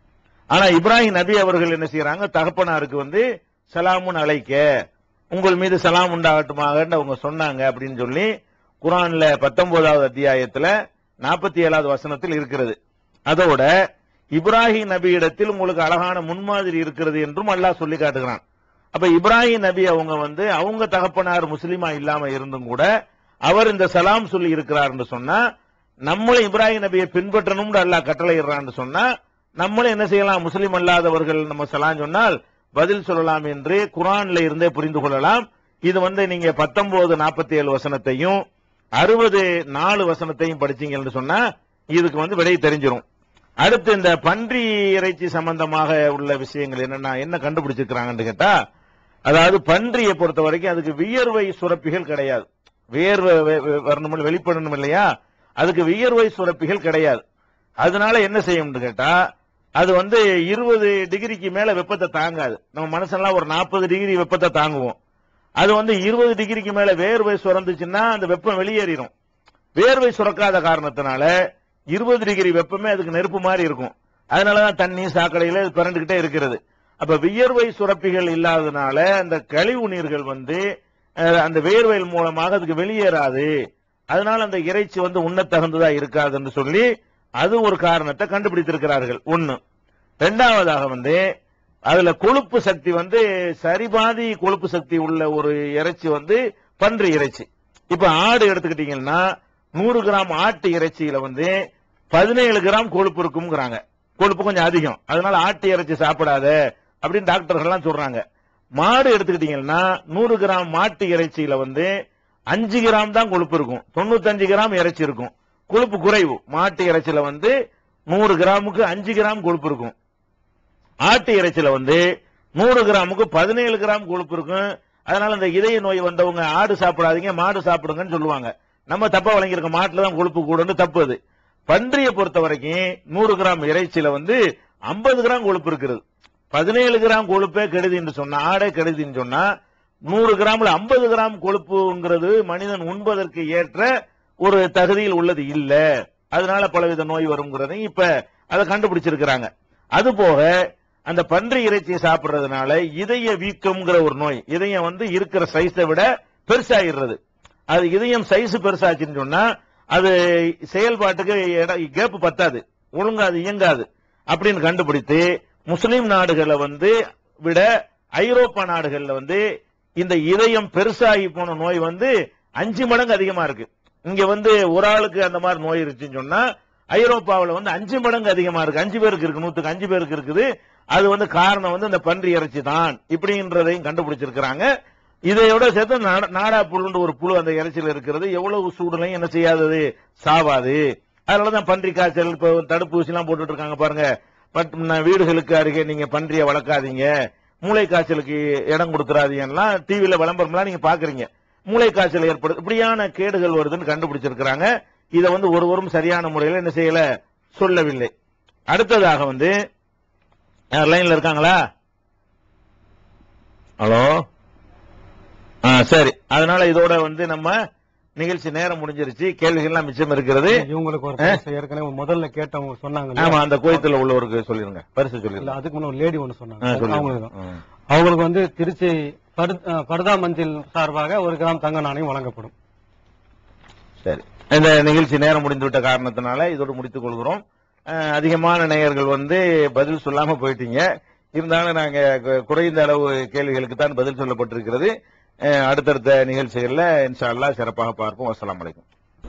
ஆனா இப்ராஹிம் நபி அவர்கள் என்ன செய்யறாங்க தகப்பனாருக்கு வந்து சலாமுன் அழைக்க உங்கள் மீது சலாம் உண்டாகட்டுமாக அவங்க சொன்னாங்க அப்படின்னு சொல்லி குரான்ல பத்தொன்பதாவது அத்தியாயத்துல நாற்பத்தி ஏழாவது வசனத்தில் இருக்கிறது அதோட இப்ராஹிம் நபியிடத்தில் உங்களுக்கு அழகான முன்மாதிரி இருக்கிறது என்றும் அல்லாஹ் சொல்லி காட்டுகிறான் அப்ப இப்ராஹிம் நபி அவங்க வந்து அவங்க தகப்பனார் முஸ்லிமா இல்லாம இருந்தும் கூட அவர் இந்த சலாம் சொல்லி இருக்கிறார் என்று சொன்னா நம்மளும் இப்ராஹிம் நபியை பின்பற்றணும்னு அல்லாஹ் கட்டளையிடுறான்னு சொன்னா நம்மளும் என்ன செய்யலாம் முஸ்லிம் அல்லாதவர்கள் நம்ம சலாம் சொன்னால் பதில் சொல்லலாம் என்று குரான்ல இருந்தே புரிந்து கொள்ளலாம் இது வந்து நீங்க பத்தொன்பது நாற்பத்தி ஏழு வசனத்தையும் அறுபது நாலு வசனத்தையும் படிச்சீங்கன்னு சொன்னா இதுக்கு வந்து விடை தெரிஞ்சிரும் அடுத்து இந்த பன்றி இறைச்சி சம்பந்தமாக உள்ள விஷயங்கள் என்னன்னா என்ன கண்டுபிடிச்சிருக்கிறாங்கன்னு கேட்டா அதாவது பன்றியை பொறுத்த வரைக்கும் அதுக்கு வியர்வை சுரப்பிகள் கிடையாது வியர்வை வெ- வெ- வரணும் வெளிப்படணும் இல்லையா அதுக்கு வியர்வை சுரப்பிகள் கிடையாது அதனால என்ன செய்யும்னு கேட்டா அது வந்து இருபது டிகிரிக்கு மேல வெப்பத்தை தாங்காது நம்ம மனுஷன்லாம் ஒரு நாற்பது டிகிரி வெப்பத்தை தாங்குவோம் அது வந்து இருபது டிகிரிக்கு மேல வேர்வை சுரந்துச்சுன்னா அந்த வெப்பம் வெளியேறிடும் வேர்வை சுரக்காத காரணத்தினால இருபது டிகிரி வெப்பமே அதுக்கு நெருப்பு மாதிரி இருக்கும் அதனாலதான் தண்ணி சாக்கடையில இது பிறண்டுகிட்டே இருக்கிறது அப்ப வியர்வை சுரப்பிகள் இல்லாதனால அந்த கழிவு நீர்கள் வந்து அஹ், அந்த வேர்வையில் மூலமாக அதுக்கு வெளியேறாது அதனால அந்த இறைச்சி வந்து உண்ணத்தகுந்ததா இருக்காதுன்னு சொல்லி அது ஒரு காரணத்தை கண்டுபிடித்திருக்கிறார்கள் ஒண்ணு ரெண்டாவதாக வந்து அதுல கொழுப்பு சக்தி வந்து சரிபாதி கொழுப்பு சக்தி உள்ள ஒரு இறைச்சி வந்து பன்றி இறைச்சி இப்ப ஆடு எடுத்துக்கிட்டீங்கன்னா நூறு கிராம் ஆட்டு இறைச்சியில வந்து பதினேழு கிராம் கொழுப்பு இருக்கும்ங்கிறாங்க கொழுப்பு கொஞ்சம் அதிகம் அதனால ஆட்டு இறைச்சி சாப்பிடாத அப்படின்னு டாக்டர்கள்லாம் சொல்றாங்க மாடு எடுத்துக்கிட்டீங்கன்னா நூறு கிராம் மாட்டு இறைச்சியில வந்து அஞ்சு கிராம் தான் கொழுப்பு இருக்கும் தொண்ணூத்தஞ்சு கிராம் இறைச்சி இருக்கும் கொழுப்பு குறைவு மாட்டு இறைச்சியில வந்து நூறு கிராமுக்கு அஞ்சு கிராம் கொழுப்பு இருக்கும் ஆட்டு இறைச்சியில வந்து நூறு கிராமுக்கு பதினேழு கிராம் கொழுப்பு இருக்கும் அதனால இந்த இதய நோய் வந்தவங்க ஆடு சாப்பிடாதீங்க மாடு சாப்பிடுங்கன்னு சொல்லுவாங்க நம்ம தப்பா வழங்கியிருக்க மாட்டுல தான் கொழுப்பு கூடன்னு தப்பு அது பன்றியை பொறுத்த வரைக்கும் நூறு கிராம் இறைச்சியில வந்து 50 கிராம் கொழுப்பு இருக்கிறது பதினேழு கிராம் கொழுப்பே கெடுதின்னு சொன்னா ஆடே கெடுதின்னு சொன்னா நூறு கிராம்ல 50 கிராம் கொழுப்புங்கிறது மனிதன் உண்பதற்கு ஏற்ற ஒரு தகுதியில் உள்ளது இல்ல அதனால பலவித நோய் வருங்கிறதையும் இப்ப அதை கண்டுபிடிச்சிருக்கிறாங்க அது போக அந்த பன்றி இறைச்சியை சாப்பிடுறதுனால இதய வீக்கம்ங்கிற ஒரு நோய் இதயம் வந்து இருக்கிற சைஸை விட பெருசாயிடுறது அது இதயம் சைஸ் பெருசாச்சுன்னு சொன்னா அது செயல்பாட்டுக்கு கேப் பத்தாது ஒழுங்கா அது இயங்காது அப்படின்னு கண்டுபிடித்து முஸ்லிம் நாடுகளை வந்து விட ஐரோப்பா நாடுகள்ல வந்து இந்த இதயம் பெருசாகி போன நோய் வந்து அஞ்சு மடங்கு அதிகமா இருக்கு இங்க வந்து ஒரு ஆளுக்கு அந்த மாதிரி நோய் இருந்துச்சுன்னு சொன்னா ஐரோப்பாவுல வந்து அஞ்சு மடங்கு அதிகமா இருக்கு அஞ்சு பேருக்கு இருக்கு நூத்துக்கு அஞ்சு பேருக்கு இருக்குது அது வந்து காரணம் வந்து இந்த பன்றி இறைச்சி தான் இப்படின்றதையும் கண்டுபிடிச்சிருக்கிறாங்க இதையோட சேர்த்து நாடா- நாடா புழுன்ற ஒரு புழு அந்த இறைச்சியில் இருக்கிறது எவ்வளவு சூடுலையும் என்ன செய்யாதது சாவாது அதனாலதான் பன்றி காய்ச்சல் இப்போ தடுப்பூசி எல்லாம் போட்டுட்டு இருக்காங்க பாருங்க பட் ந- வீடுகளுக்கு அருகே நீங்க பன்றியை வளர்க்காதீங்க மூளை காய்ச்சலுக்கு இடம் கொடுத்துறாதீங்கலாம் டிவில விளம்பரம்லாம் நீங்க பாக்குறீங்க மூளை காய்ச்சல் ஏற்படுது இப்படியான கேடுகள் வருதுன்னு கண்டுபிடிச்சிருக்கிறாங்க இதை வந்து ஒருவரும் சரியான முறையில் என்ன செய்யல சொல்லவில்லை அடுத்ததாக வந்து யார் லைன்ல இருக்காங்களா ஹலோ ஆ சரி அதனால இதோட வந்து நம்ம நிகழ்ச்சி நேரம் முடிஞ்சிருச்சு கேள்விகள்லாம் மிச்சம் இருக்கிறது இவங்களுக்கு ஒரு பரிசு ஏற்கனவே முதல்ல கேட்டவங்க சொன்னாங்க ஆமா அந்த கோயத்துல உள்ளவருக்கு சொல்லிருங்க பரிசு இல்ல சொல்லிருங்க அதுக்கு முன்ன ஒரு லேடி ஒண்ணு ஆ, சொன்னாங்க சொல்லுங்க. அவங்களுக்கு தான். ம். அவங்களுக்கு வந்து திருச்சி பரு- அஹ், பர்தா மஞ்சள் சார்பாக ஒரு கிராம் தங்க நாணயம் வழங்கப்படும் சரி இந்த நிகழ்ச்சி நேரம் முடிந்து விட்ட காரணத்தினால இதோடு முடித்துக் கொள்கிறோம் அஹ், அதிகமான நேயர்கள் வந்து பதில் சொல்லாம போயிட்டீங்க இருந்தாலும் நாங்க கு- குறைந்த அளவு கேள்விகளுக்கு தான் பதில் சொல்லப்பட்டிருக்கிறது அஹ், அடுத்தடுத்த நிகழ்ச்சிகள்ல இன்ஷா அல்லாஹ் சிறப்பாக பார்ப்போம் அஸ்ஸலாமு அலைக்கும்